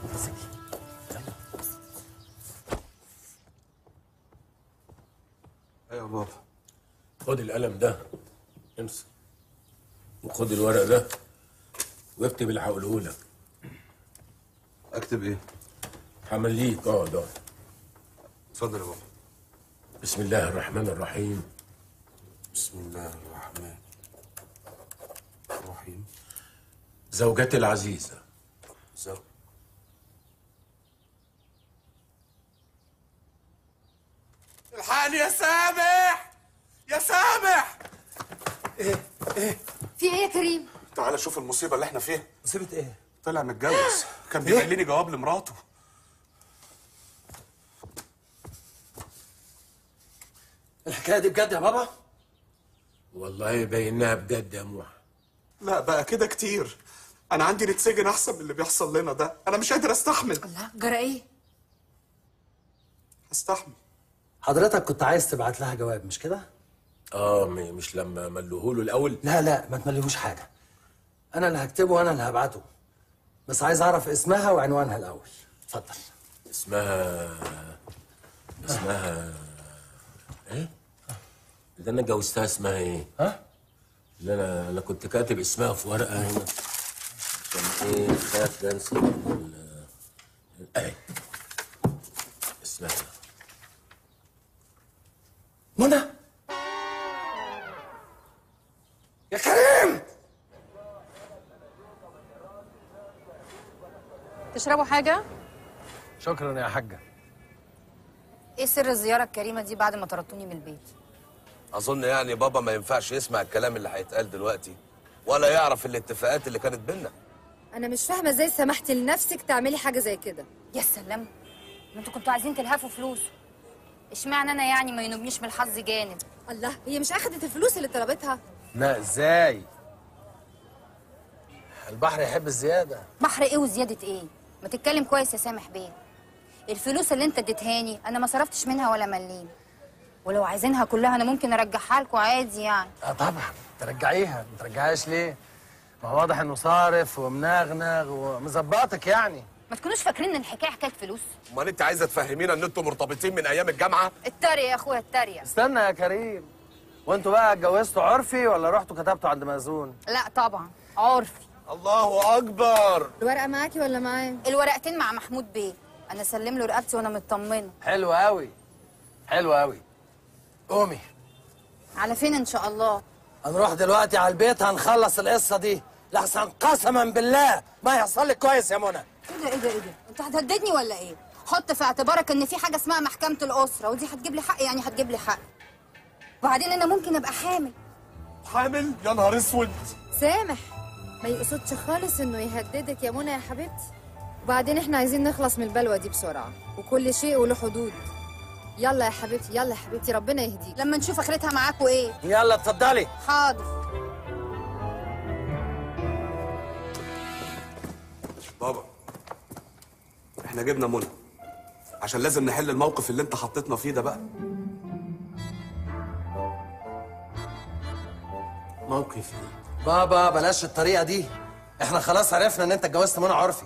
ايوه بابا خد القلم ده امسك وخد الورق ده واكتب اللي هقوله لك اكتب ايه؟ همليك اقعد اقعد اتفضل يا بابا بسم الله الرحمن الرحيم بسم الله الرحمن الرحيم زوجتي العزيزة زو الحقني يا سامح يا سامح في ايه يا كريم تعالى شوف المصيبه اللي احنا فيها مصيبه ايه طلع متجوز كان بيخليني جواب لمراته الحكايه دي بجد يا بابا والله باينها بجد يا موحى لا بقى كده كتير انا عندي نتسجن احسن من اللي بيحصل لنا ده انا مش قادر استحمل لا جرى ايه استحمل حضرتك كنت عايز تبعت لها جواب مش كده اه م- مش لما ملوهوله الاول لا لا ما تمليهوش حاجه انا اللي هكتبه وانا اللي هبعته بس عايز اعرف اسمها وعنوانها الاول اتفضل اسمها اسمها ايه اللي انا جوزتها اسمها ايه ها اللي انا انا كنت كاتب اسمها في ورقه هنا عشان ايه خاف انسى ال- اهي اسمها منى يا كريم تشربوا حاجه شكرا يا حاجه ايه سر الزياره الكريمه دي بعد ما طردتوني من البيت اظن يعني بابا ما ينفعش يسمع الكلام اللي هيتقال دلوقتي ولا يعرف الاتفاقات اللي كانت بينا انا مش فاهمه ازاي سمحتي لنفسك تعملي حاجه زي كده يا سلام ما انتوا كنتوا عايزين تلهفوا فلوس اشمعنى انا يعني ما ينوبنيش من الحظ جانب الله هي مش اخدت الفلوس اللي طلبتها لا ازاي البحر يحب الزياده بحر ايه وزياده ايه ما تتكلم كويس يا سامح بيه الفلوس اللي انت اديتهاني انا ما صرفتش منها ولا مليم ولو عايزينها كلها انا ممكن ارجعها لكم عادي يعني اه طبعا ترجعيها ما ترجعهاش ليه ما هو واضح انه صارف ومنغنغ ومظبطك يعني ما تكونوش فاكرين ان الحكايه حكايه فلوس امال انت عايزه تفهمينا ان انتوا مرتبطين من ايام الجامعه اتريق يا اخويا اتريق استنى يا كريم وانتوا بقى اتجوزتوا عرفي ولا رحتوا كتبتوا عند مأذون لا طبعا عرفي الله اكبر الورقه معاكي ولا معايا الورقتين مع محمود بيه انا سلم له رقبتي وانا مطمنه حلو قوي حلو قوي قومي على فين ان شاء الله هنروح دلوقتي على البيت هنخلص القصه دي لحسن قسما بالله ما يحصل لك كويس يا منى ايه ده ايه ده ايه ده انت هتهددني ولا ايه حط في اعتبارك ان في حاجه اسمها محكمه الاسره ودي هتجيب لي حق يعني هتجيب لي حق وبعدين انا ممكن ابقى حامل حامل يا نهار اسود سامح ما يقصدش خالص انه يهددك يا منى يا حبيبتي وبعدين احنا عايزين نخلص من البلوه دي بسرعه وكل شيء وله حدود يلا يا حبيبتي يلا يا حبيبتي ربنا يهديك لما نشوف اخرتها معاكوا ايه يلا اتفضلي حاضر بابا احنا جبنا منى عشان لازم نحل الموقف اللي انت حطيتنا فيه ده بقى موقف ايه بابا بلاش الطريقه دي احنا خلاص عرفنا ان انت اتجوزت منى عرفي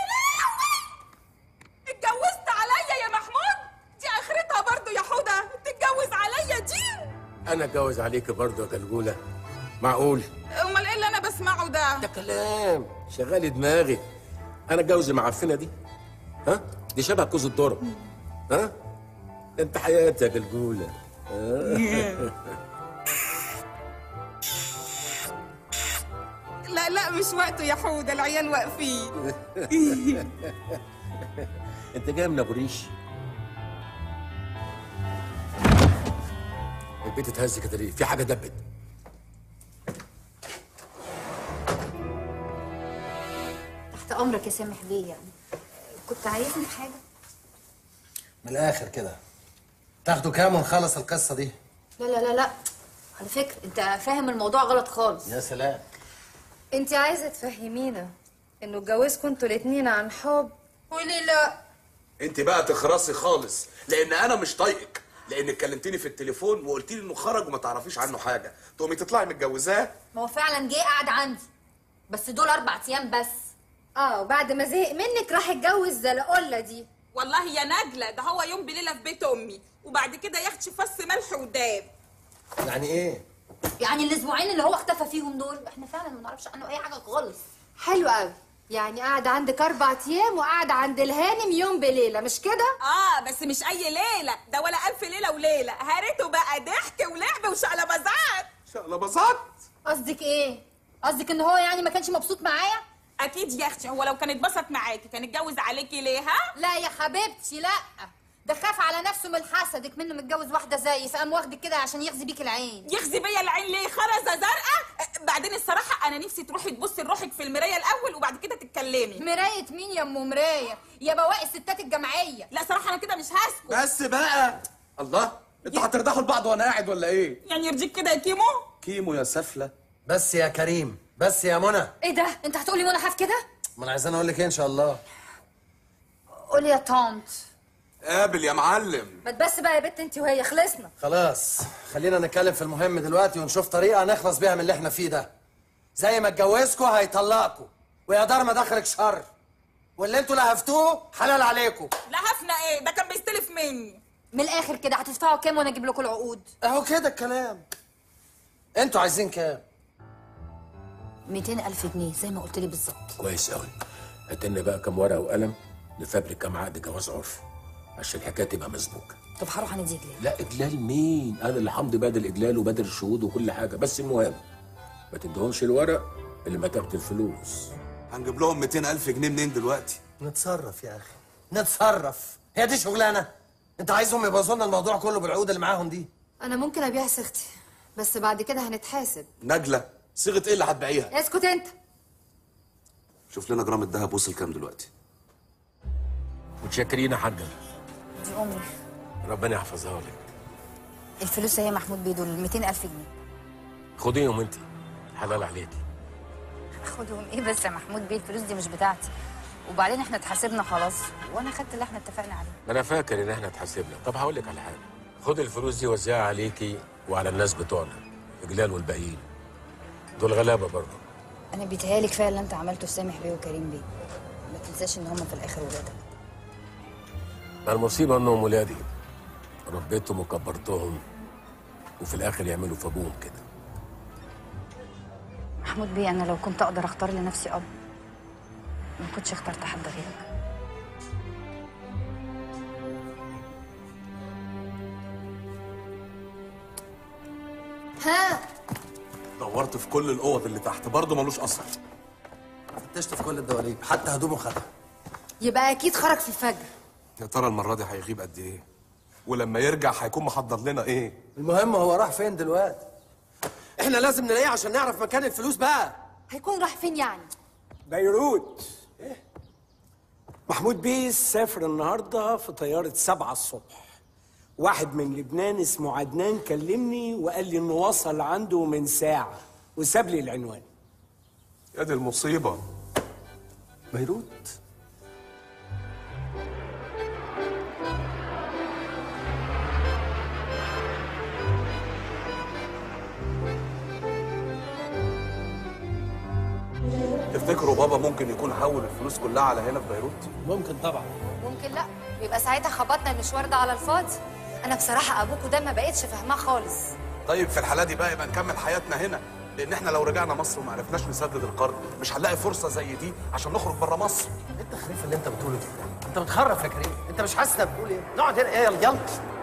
اتجوزت عليا يا محمود دي اخرتها برضو يا حوده تتجوز عليا دي انا اتجوز عليك برضه يا جلجوله معقول امال ايه اللي انا بسمعه ده ده كلام شغال دماغي انا اتجوز المعفنه دي ها دي شبه كوز الذره ها ده انت حياتي يا جلجوله آه. لا لا مش وقته يا حوده العيال واقفين انت جاي من ابو ريش البيت اتهز كده ليه في حاجه دبت تحت امرك يا سامح بيه يعني كنت عايزني في حاجه من الاخر كده تاخدوا كام ونخلص القصه دي لا لا لا لا على فكره انت فاهم الموضوع غلط خالص يا سلام انت عايزه تفهمينا انه اتجوزكوا انتوا الاتنين عن حب قولي لا انت بقى تخرسي خالص لان انا مش طايقك لانك كلمتني في التليفون وقلت لي انه خرج وما تعرفيش عنه حاجه تقومي تطلعي متجوزاه ما هو فعلا جه قاعد عندي بس دول اربع ايام بس اه وبعد ما زهق منك راح اتجوز زلقله دي والله يا نجلة ده هو يوم بليلة في بيت أمي وبعد كده ياخدش فص ملح وداب يعني ايه يعني الاسبوعين اللي هو اختفى فيهم دول احنا فعلا ما نعرفش عنه اي حاجه خالص حلو قوي يعني قاعد عندك اربع ايام وقاعد عند الهانم يوم بليله مش كده اه بس مش اي ليله ده ولا الف ليله وليله هرته بقى ضحك ولعب وشقلبازات شقلبازات قصدك ايه قصدك ان هو يعني ما كانش مبسوط معايا اكيد يا اختي هو لو كان اتبسط معاكي كان اتجوز عليكي ليه ها لا يا حبيبتي لا ده خاف على نفسه من حسدك منه متجوز واحده زيي فقام واخدك كده عشان يخزي بيك العين يخزي بيا العين ليه خرزه زرقاء أه، بعدين الصراحه انا نفسي تروحي تبصي لروحك في المرايه الاول وبعد كده تتكلمي مرايه مين يا ام مرايه يا بواقي الستات الجمعيه لا صراحه انا كده مش هسكت بس بقى الله انتوا هترضحوا لبعض وانا قاعد ولا ايه يعني يرضيك كده يا كيمو كيمو يا سفله بس يا كريم بس يا منى ايه ده انت هتقولي منى حاف كده ما انا عايزين اقول لك ايه ان شاء الله قولي يا طنط قابل يا معلم ما تبس بقى يا بت انت وهي خلصنا خلاص خلينا نتكلم في المهم دلوقتي ونشوف طريقه نخلص بيها من اللي احنا فيه ده زي ما اتجوزكوا هيطلقكوا ويا دار ما دخلك شر واللي انتوا لهفتوه حلال عليكم لهفنا ايه ده كان بيستلف مني من الاخر كده هتدفعوا كام وانا اجيب لكم العقود اهو كده الكلام انتوا عايزين كام 200 الف جنيه زي ما قلت لي بالظبط كويس قوي هات لنا بقى كام ورقه وقلم نفبرك كام عقد جواز عرفي عشان الحكايه تبقى مسبوكه طب هروح انا دي ليه لا اجلال مين انا اللي همضي بدل اجلال وبدل الشهود وكل حاجه بس المهم ما تديهمش الورق اللي ما تاخد الفلوس هنجيب لهم 200 الف جنيه منين دلوقتي نتصرف يا اخي نتصرف هي دي شغلانه انت عايزهم يبوظوا لنا الموضوع كله بالعقود اللي معاهم دي انا ممكن ابيع صيغتي بس بعد كده هنتحاسب نجله صيغه ايه اللي هتبيعيها اسكت انت شوف لنا جرام الذهب وصل كام دلوقتي متشكرين يا حاجه دي امي ربنا يحفظها لك الفلوس هي محمود بيه دول 200 الف جنيه خديهم انت حلال عليكي خدهم ايه بس يا محمود بيه الفلوس دي مش بتاعتي وبعدين احنا اتحاسبنا خلاص وانا خدت اللي احنا اتفقنا عليه ما انا فاكر ان احنا اتحاسبنا طب هقول لك على حاجه خد الفلوس دي وزعها عليكي وعلى الناس بتوعنا اجلال والباقيين دول غلابه برضه انا بيتهيالي كفايه اللي انت عملته في سامح بيه وكريم بيه ما تنساش ان هم في الاخر ولادك ما المصيبه انهم ولادي ربيتهم وكبرتهم وفي الاخر يعملوا في ابوهم كده محمود بيه انا لو كنت اقدر اختار لنفسي اب ما كنتش اخترت حد غيرك ها دورت في كل الاوض اللي تحت برضه ملوش اثر فتشت في كل الدواليب حتى هدومه خدها يبقى اكيد خرج في الفجر يا ترى المره دي هيغيب قد ايه ولما يرجع هيكون محضر لنا ايه المهم هو راح فين دلوقتي احنا لازم نلاقيه عشان نعرف مكان الفلوس بقى هيكون راح فين يعني بيروت محمود بيه سافر النهارده في طياره سبعة الصبح واحد من لبنان اسمه عدنان كلمني وقال لي انه وصل عنده من ساعه وساب لي العنوان يا دي المصيبه بيروت تفتكروا بابا ممكن يكون حول الفلوس كلها على هنا في بيروت ممكن طبعا ممكن لا يبقى ساعتها خبطنا المشوار ده على الفاضي انا بصراحه ابوكوا ده ما بقتش فاهماه خالص طيب في الحاله دي بقى يبقى نكمل حياتنا هنا لان احنا لو رجعنا مصر وما عرفناش نسدد القرض مش هنلاقي فرصه زي دي عشان نخرج بره مصر ايه التخريف اللي انت بتقوله ده انت بتخرف يا كريم انت مش حاسس انك بتقول ايه نقعد هنا ايه يلا يلا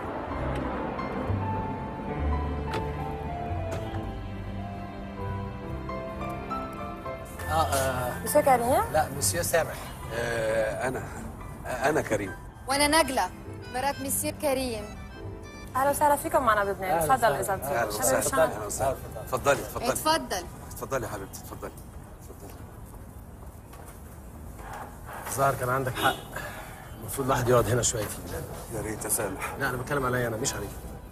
اه, آه. مسيو كريم لا مسيو سامح آه انا آه انا كريم وانا نجله مرات مسيو كريم اهلا وسهلا فيكم معنا بلبنان أهلا تفضل وسهلا. اذا اهلا بتحب وسهلا الشنط أهلا وسهلا. اتفضلي اتفضلي اتفضل اتفضلي يا حبيبتي اتفضلي ظاهر كان عندك حق المفروض الواحد يقعد هنا شويه يا ريت يا سامح لا انا بتكلم عليا انا مش عليك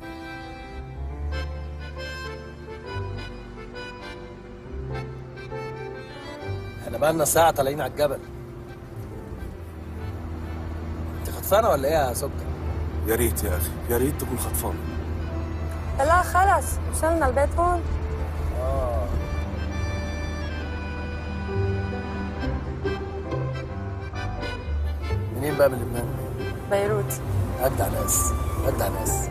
احنا بقالنا ساعه طالعين على الجبل انت خطفانه ولا ايه يا سكر يا ريت يا اخي يا ريت تكون خطفان لا خلص وصلنا البيت هون اه منين بقى من لبنان بيروت اجدع ناس اجدع ناس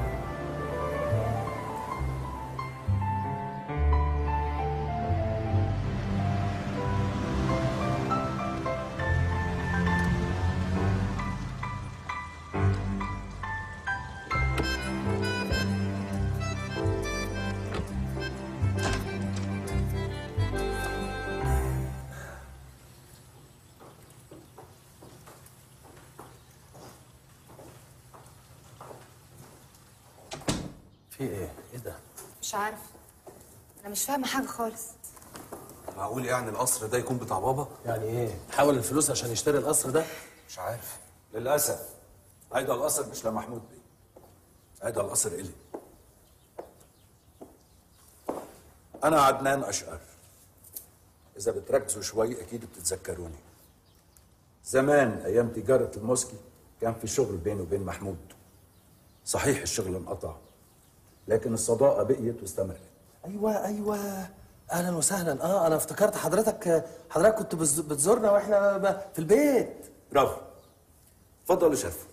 في ايه ايه ده مش عارف انا مش فاهمه حاجه خالص معقول يعني القصر ده يكون بتاع بابا؟ يعني ايه حول الفلوس عشان يشتري القصر ده مش عارف للأسف هيدا القصر مش لمحمود بيه هيدا القصر إلي أنا عدنان أشقر إذا بتركزوا شوي أكيد بتتذكروني زمان أيام تجارة الموسكي كان في شغل بيني وبين محمود صحيح الشغل انقطع لكن الصداقة بقيت واستمرت ايوه ايوه اهلا وسهلا اه انا افتكرت حضرتك حضرتك كنت بتز- بتزورنا واحنا ب- في البيت برافو اتفضلوا شرفوا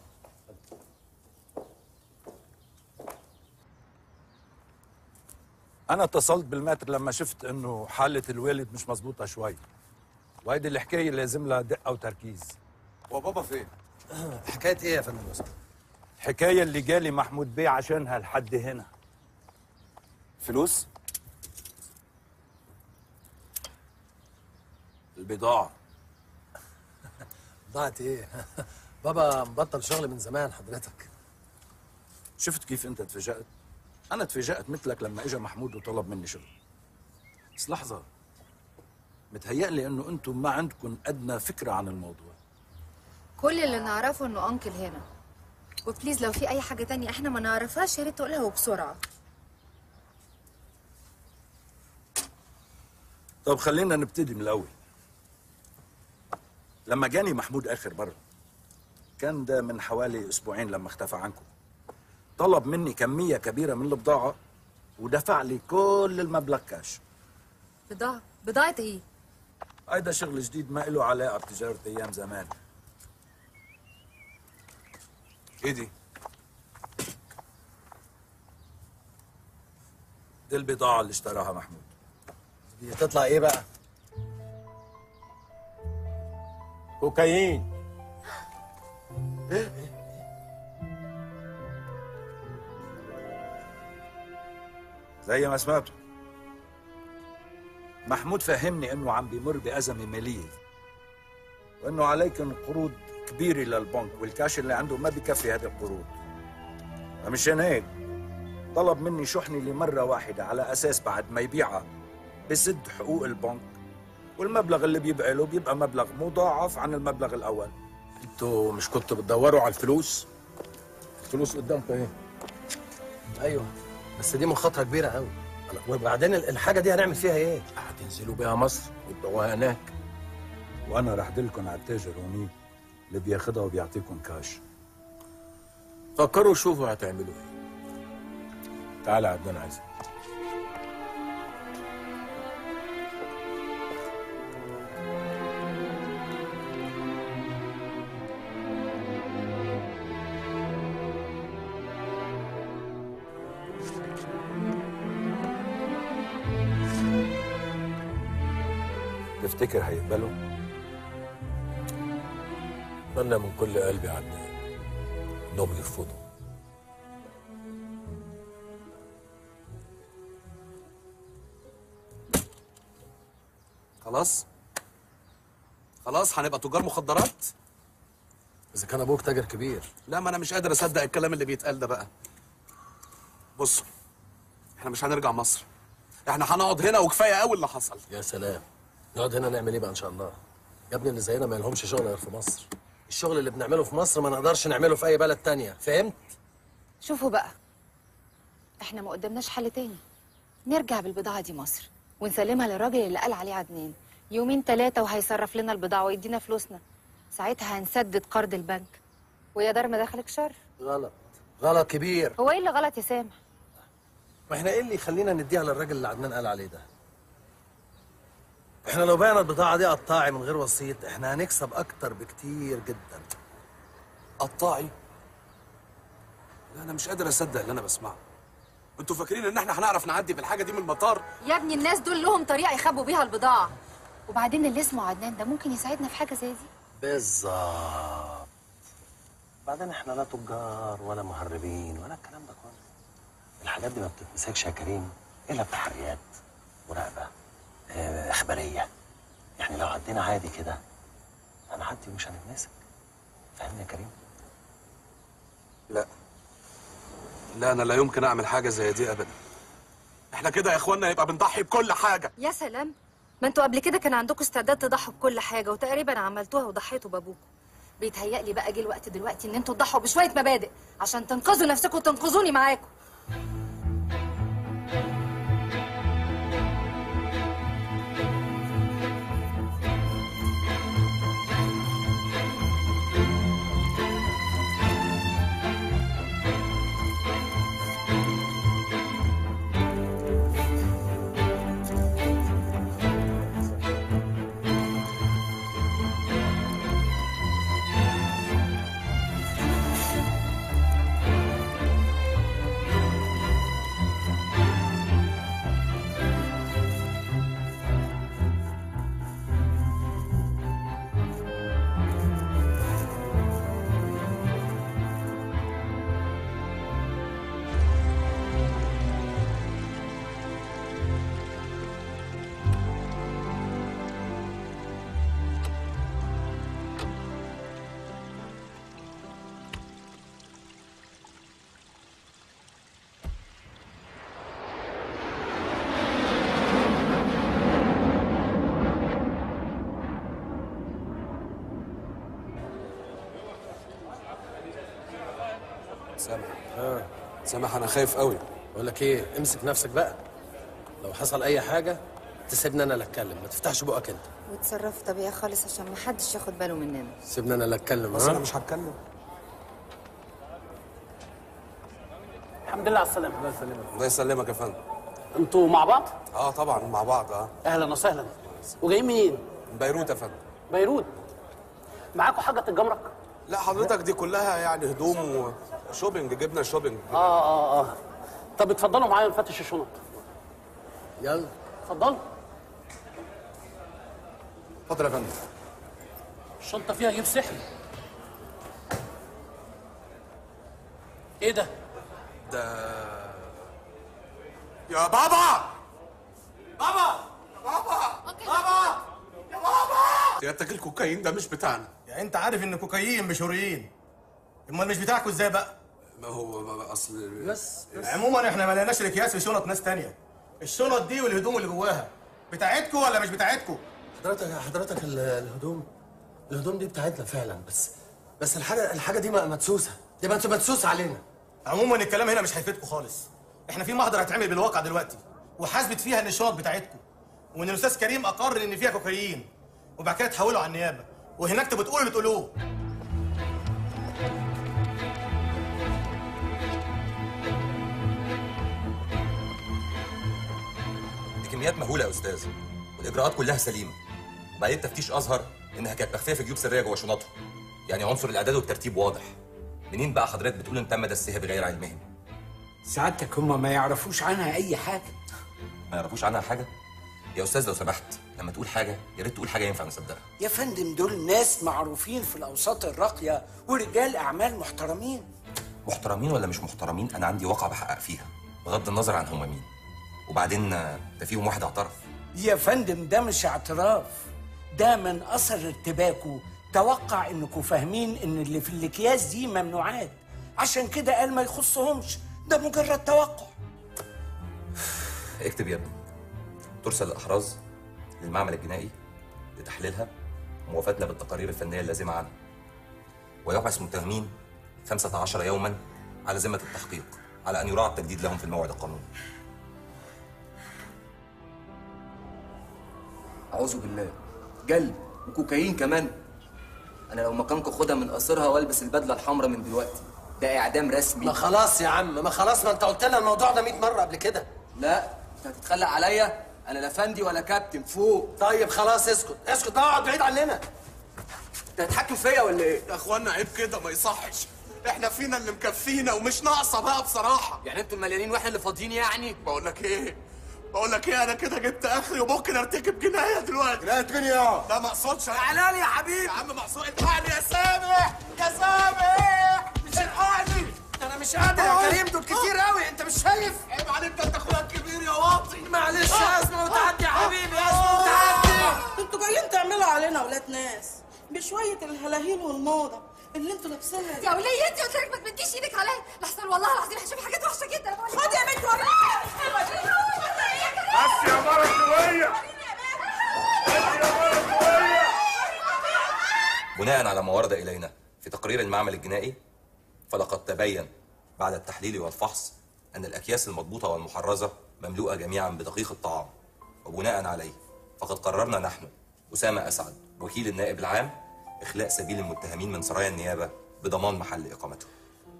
أنا اتصلت بالمتر لما شفت إنه حالة الوالد مش مزبوطة شوي وهيدي الحكاية لازم لها دقة وتركيز وبابا فين؟ حكايه ايه يا فندم يوسف الحكاية اللي جالي محمود بيه عشانها لحد هنا فلوس؟ البضاعة ضاعت ايه بابا مبطل شغل من زمان حضرتك شفت كيف أنت تفاجأت؟ أنا تفاجأت مثلك لما إجا محمود وطلب مني شغل بس لحظة متهيألي إنه أنتم ما عندكم أدنى فكرة عن الموضوع كل اللي نعرفه انه انكل هنا وبليز لو في اي حاجه تانية احنا ما نعرفهاش يا ريت تقولها وبسرعه طب خلينا نبتدي من الأول لما جاني محمود آخر مرة كان ده من حوالي أسبوعين لما اختفى عنكم طلب مني كمية كبيرة من البضاعة ودفع لي كل المبلغ كاش بضاعه بضاعه ايه هيدا شغل جديد ما له علاقة بتجارة أيام زمان ايه دي؟ دي البضاعة اللي اشتراها محمود دي تطلع ايه بقى كوكايين زي ما سمعتوا محمود فهمني انه عم بيمر بأزمة مالية وانه عليكم قروض كبيرة للبنك والكاش اللي عنده ما بكفي هذه القروض فمشان هيك طلب مني شحنة لمرة واحدة على أساس بعد ما يبيعها بسد حقوق البنك والمبلغ اللي بيبقى له بيبقى مبلغ مضاعف عن المبلغ الأول انتوا مش كنتوا بتدوروا على الفلوس الفلوس قدامكم ايه ايوه بس دي مخاطره كبيره قوي وبعدين ال- الحاجه دي هنعمل فيها ايه هتنزلوا بيها مصر وتبيعوها هناك وأنا رح دلكم على التاجر هونيك اللي بياخدها وبيعطيكم كاش فكروا شوفوا هتعملوا ايه تعال يا عدنان عايزك تفتكر هيقبلوا؟ اتمنى من كل قلبي يا عدنان انهم يرفضوا خلاص؟ خلاص هنبقى تجار مخدرات؟ اذا كان ابوك تاجر كبير لا ما انا مش قادر اصدق الكلام اللي بيتقال ده بقى بص احنا مش هنرجع مصر احنا هنقعد هنا وكفايه قوي اللي حصل يا سلام نقعد هنا نعمل ايه بقى ان شاء الله يا ابني اللي زينا ما لهمش شغل غير في مصر الشغل اللي بنعمله في مصر ما نقدرش نعمله في اي بلد تانية فهمت شوفوا بقى احنا ما قدامناش حل تاني نرجع بالبضاعة دي مصر ونسلمها للراجل اللي قال عليه عدنان يومين ثلاثة وهيصرف لنا البضاعة ويدينا فلوسنا ساعتها هنسدد قرض البنك ويا دار ما دخلك شر غلط غلط كبير هو ايه اللي غلط يا سامح ما احنا ايه اللي يخلينا نديها للراجل اللي عدنان قال عليه ده احنا لو بعنا البضاعة دي قطاعي من غير وسيط احنا هنكسب اكتر بكتير جدا قطاعي لا انا مش قادر اصدق اللي انا بسمعه انتوا فاكرين ان احنا هنعرف نعدي بالحاجه دي من المطار يا ابني الناس دول لهم طريقة يخبوا بيها البضاعة وبعدين اللي اسمه عدنان ده ممكن يساعدنا في حاجة زي دي بالظبط بعدين احنا لا تجار ولا مهربين ولا الكلام ده كله الحاجات دي ما بتتمسكش يا كريم الا بتحريات مراقبه اه اخباريه يعني لو عدينا عادي كده هنعدي ومش هنتمسك فاهمني يا كريم لا لا انا لا يمكن اعمل حاجه زي دي ابدا احنا كده يا اخوانا يبقى بنضحي بكل حاجه يا سلام ما انتوا قبل كده كان عندكم استعداد تضحوا بكل حاجة وتقريبا عملتوها وضحيتوا بابوكم بيتهيألي بقى جه الوقت دلوقتي ان انتوا تضحوا بشوية مبادئ عشان تنقذوا نفسكم وتنقذوني معاكم سامح اه سامح انا خايف قوي بقول لك ايه امسك نفسك بقى لو حصل اي حاجه تسيبني انا اللي اتكلم ما تفتحش بقك انت وتصرفوا طبيعي خالص عشان ما حدش ياخد باله مننا سيبني انا اللي اتكلم بس ها؟ انا مش هتكلم الحمد لله على السلامة الله يسلمك الله يسلمك يا فندم انتوا مع بعض؟ اه طبعا مع بعض اه اهلا وسهلا وجايين منين؟ من بيروت يا فندم بيروت معاكم حاجة الجمرك؟ لا حضرتك دي كلها يعني هدوم وشوبينج جبنا شوبينج اه اه اه طب اتفضلوا معايا نفتش الشنط يلا اتفضلوا اتفضل يا فندم الشنطة فيها جيب سحري ايه ده؟ ده يا بابا بابا بابا بابا يا بابا سيادتك الكوكايين ده مش بتاعنا يعني انت عارف ان كوكايين مش هوريين امال مش بتاعكوا ازاي بقى ما هو اصل بس عموما احنا ما لقيناش الاكياس في شنط ناس تانية الشنط دي والهدوم اللي جواها بتاعتكوا ولا مش بتاعتكوا حضرتك حضرتك ال- الهدوم الهدوم دي بتاعتنا فعلا بس بس الحاجه الحاجه دي م- مدسوسه دي مدس- مدسوسه علينا عموما الكلام هنا مش هيفيدكوا خالص احنا في محضر هيتعمل بالواقع دلوقتي وحاسبت فيها ان الشنط بتاعتكم وان الاستاذ كريم اقر ان فيها كوكايين وبعد كده تحولوا على النيابه وهناك تبقوا تقولوا اللي تقولوه دي كميات مهوله يا استاذ والاجراءات كلها سليمه وبعدين التفتيش اظهر انها كانت مخفيه في جيوب سريه جوه شنطهم يعني عنصر الاعداد والترتيب واضح منين بقى حضرتك بتقول ان تم دسها بغير علمهم سعادتك هم ما يعرفوش عنها اي حاجه ما يعرفوش عنها حاجه يا استاذ لو سمحت لما تقول حاجه يا ريت تقول حاجه ينفع نصدقها يا فندم دول ناس معروفين في الاوساط الراقيه ورجال اعمال محترمين محترمين ولا مش محترمين انا عندي واقع بحقق فيها بغض النظر عن هم مين وبعدين آه، ده فيهم واحد اعترف يا فندم ده مش اعتراف ده من اثر ارتباكه توقع انكم فاهمين ان اللي في الاكياس دي ممنوعات عشان كده قال ما يخصهمش ده مجرد توقع اكتب يا ابني ترسل الاحراز للمعمل الجنائي لتحليلها وموافاتنا بالتقارير الفنيه اللازمه عنها ويحبس المتهمين 15 يوما على ذمة التحقيق على أن يراعى التجديد لهم في الموعد القانوني اعوذ بالله جلد وكوكايين كمان انا لو مكانكم خدها من قصرها والبس البدله الحمراء من دلوقتي ده اعدام رسمي ما خلاص يا عم ما خلاص ما انت قلت لنا الموضوع ده 100 مره قبل كده لا انت هتتخلق عليا انا لا فندي ولا كابتن فوق طيب خلاص اسكت اسكت بقى اقعد بعيد عننا انت هتحكم فيا ولا ايه يا اخوانا عيب كده ما يصحش احنا فينا اللي مكفينا ومش ناقصه بقى بصراحه يعني انتوا المليانين واحنا اللي فاضيين يعني بقول لك ايه بقول لك ايه انا كده جبت اخري وممكن ارتكب جنايه دلوقتي جنايه مين يا لا ما اقصدش تعالى لي يا حبيبي يا عم مقصود الحقني يا سامح يا سامح مش الحقني انا مش قادر يا كريم دول كتير قوي انت مش شايف عيب عليك ده انت اخويا الكبير يا واطي معلش آه. ازمه وتعدي يا آه. حبيبي ازمه وتعدي انتوا جايين تعملوا علينا ولاد ناس بشوية الهلاهيل والموضة اللي انتوا لابسينها يا وليه انت قلت لك ما تمديش ايدك عليا لحسن والله العظيم هشوف حاجات وحشه جدا خد يا بنت وريني بس يا مرة شوية بناء على ما ورد إلينا في تقرير المعمل الجنائي فلقد تبين بعد التحليل والفحص أن الأكياس المضبوطة والمحرزة مملوءة جميعا بدقيق الطعام وبناء عليه فقد قررنا نحن أسامة أسعد وكيل النائب العام إخلاء سبيل المتهمين من سرايا النيابة بضمان محل إقامتهم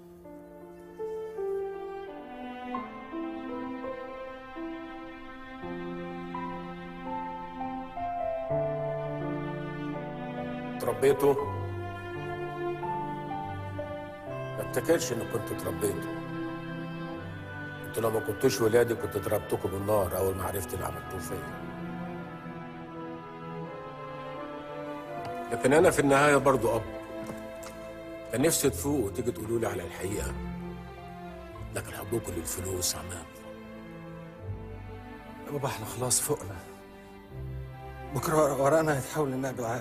تربيته ما افتكرش اني كنت اتربيته انتوا لو ما كنتوش ولادي كنت ضربتكم بالنار اول ما عرفت اللي عملتوه فيا لكن انا في النهايه برضو اب كان نفسي تفوق وتيجي تقولوا لي على الحقيقه لكن حبكم للفلوس عمام يا بابا احنا خلاص فوقنا بكره ورانا هيتحول للنائب العام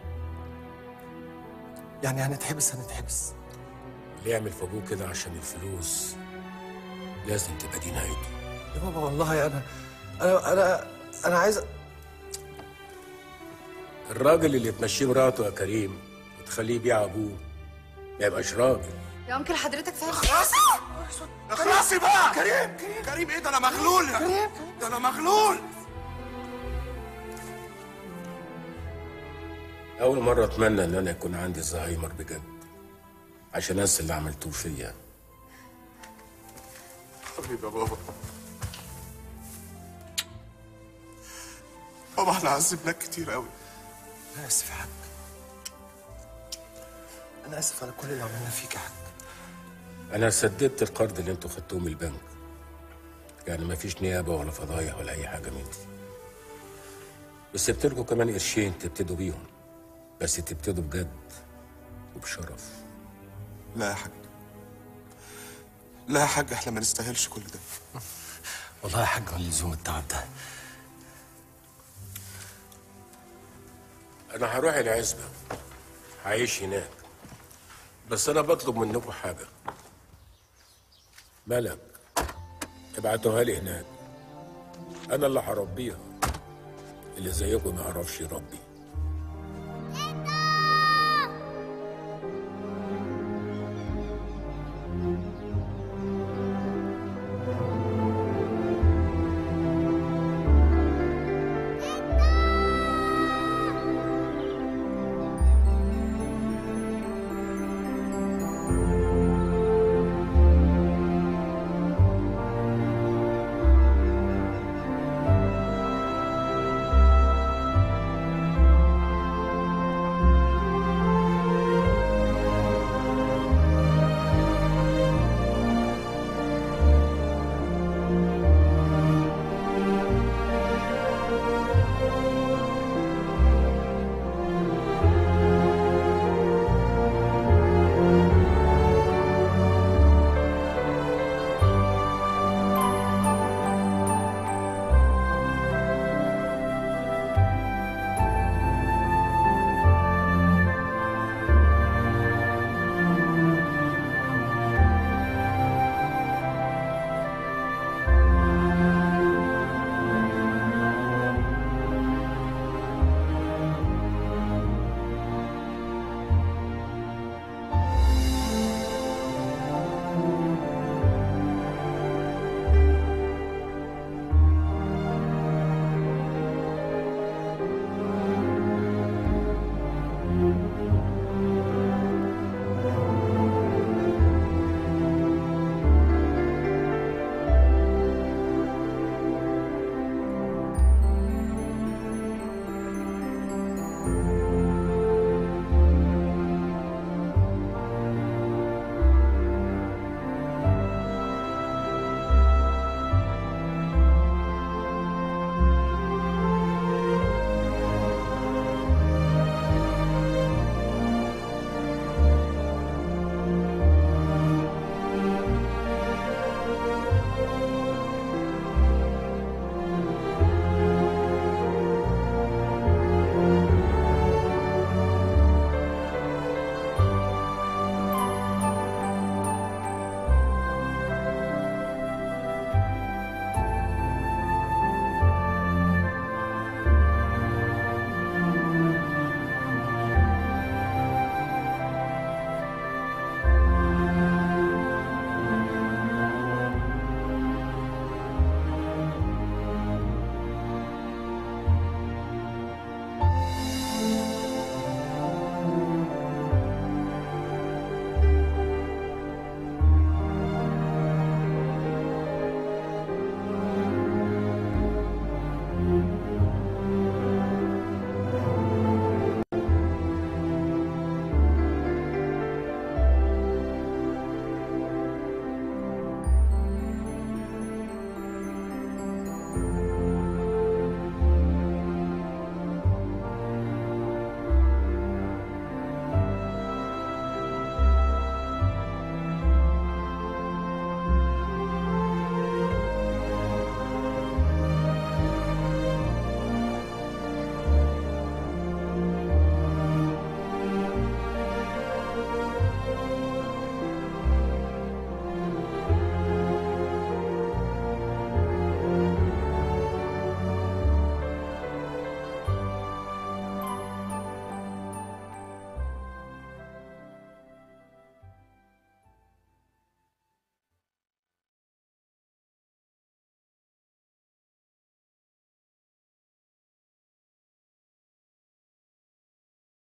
يعني هنتحبس هنتحبس اللي يعمل في ابوه كده عشان الفلوس لازم تبقى دي نهايته يا بابا والله انا انا انا انا عايز الراجل اللي تمشيه مراته يا كريم وتخليه يبيع ابوه ما يبقاش راجل يا انكل حضرتك فاهم اخلصي اخلصي بقى كريم كريم كريم ايه ده انا مغلول كريم ده انا مغلول اول مره اتمنى ان انا يكون عندي زهايمر بجد عشان انسى اللي عملتوه فيا حبيبي يا بابا بابا احنا عذبناك كتير قوي انا اسف يا حاج انا اسف على كل اللي عملناه فيك يا حاج انا سددت القرض اللي انتوا خدتوه من البنك يعني ما فيش نيابه ولا فضايح ولا اي حاجه من دي بس سبت لكم كمان قرشين تبتدوا بيهم بس تبتدوا بجد وبشرف لا يا حاج لا يا حاج احنا ما نستاهلش كل ده والله يا حاج لزوم التعب ده انا هروح العزبه هعيش هناك بس انا بطلب منكم حاجه ملك ابعتوها لي هناك انا اللي هربيها اللي زيكم ما يعرفش يربي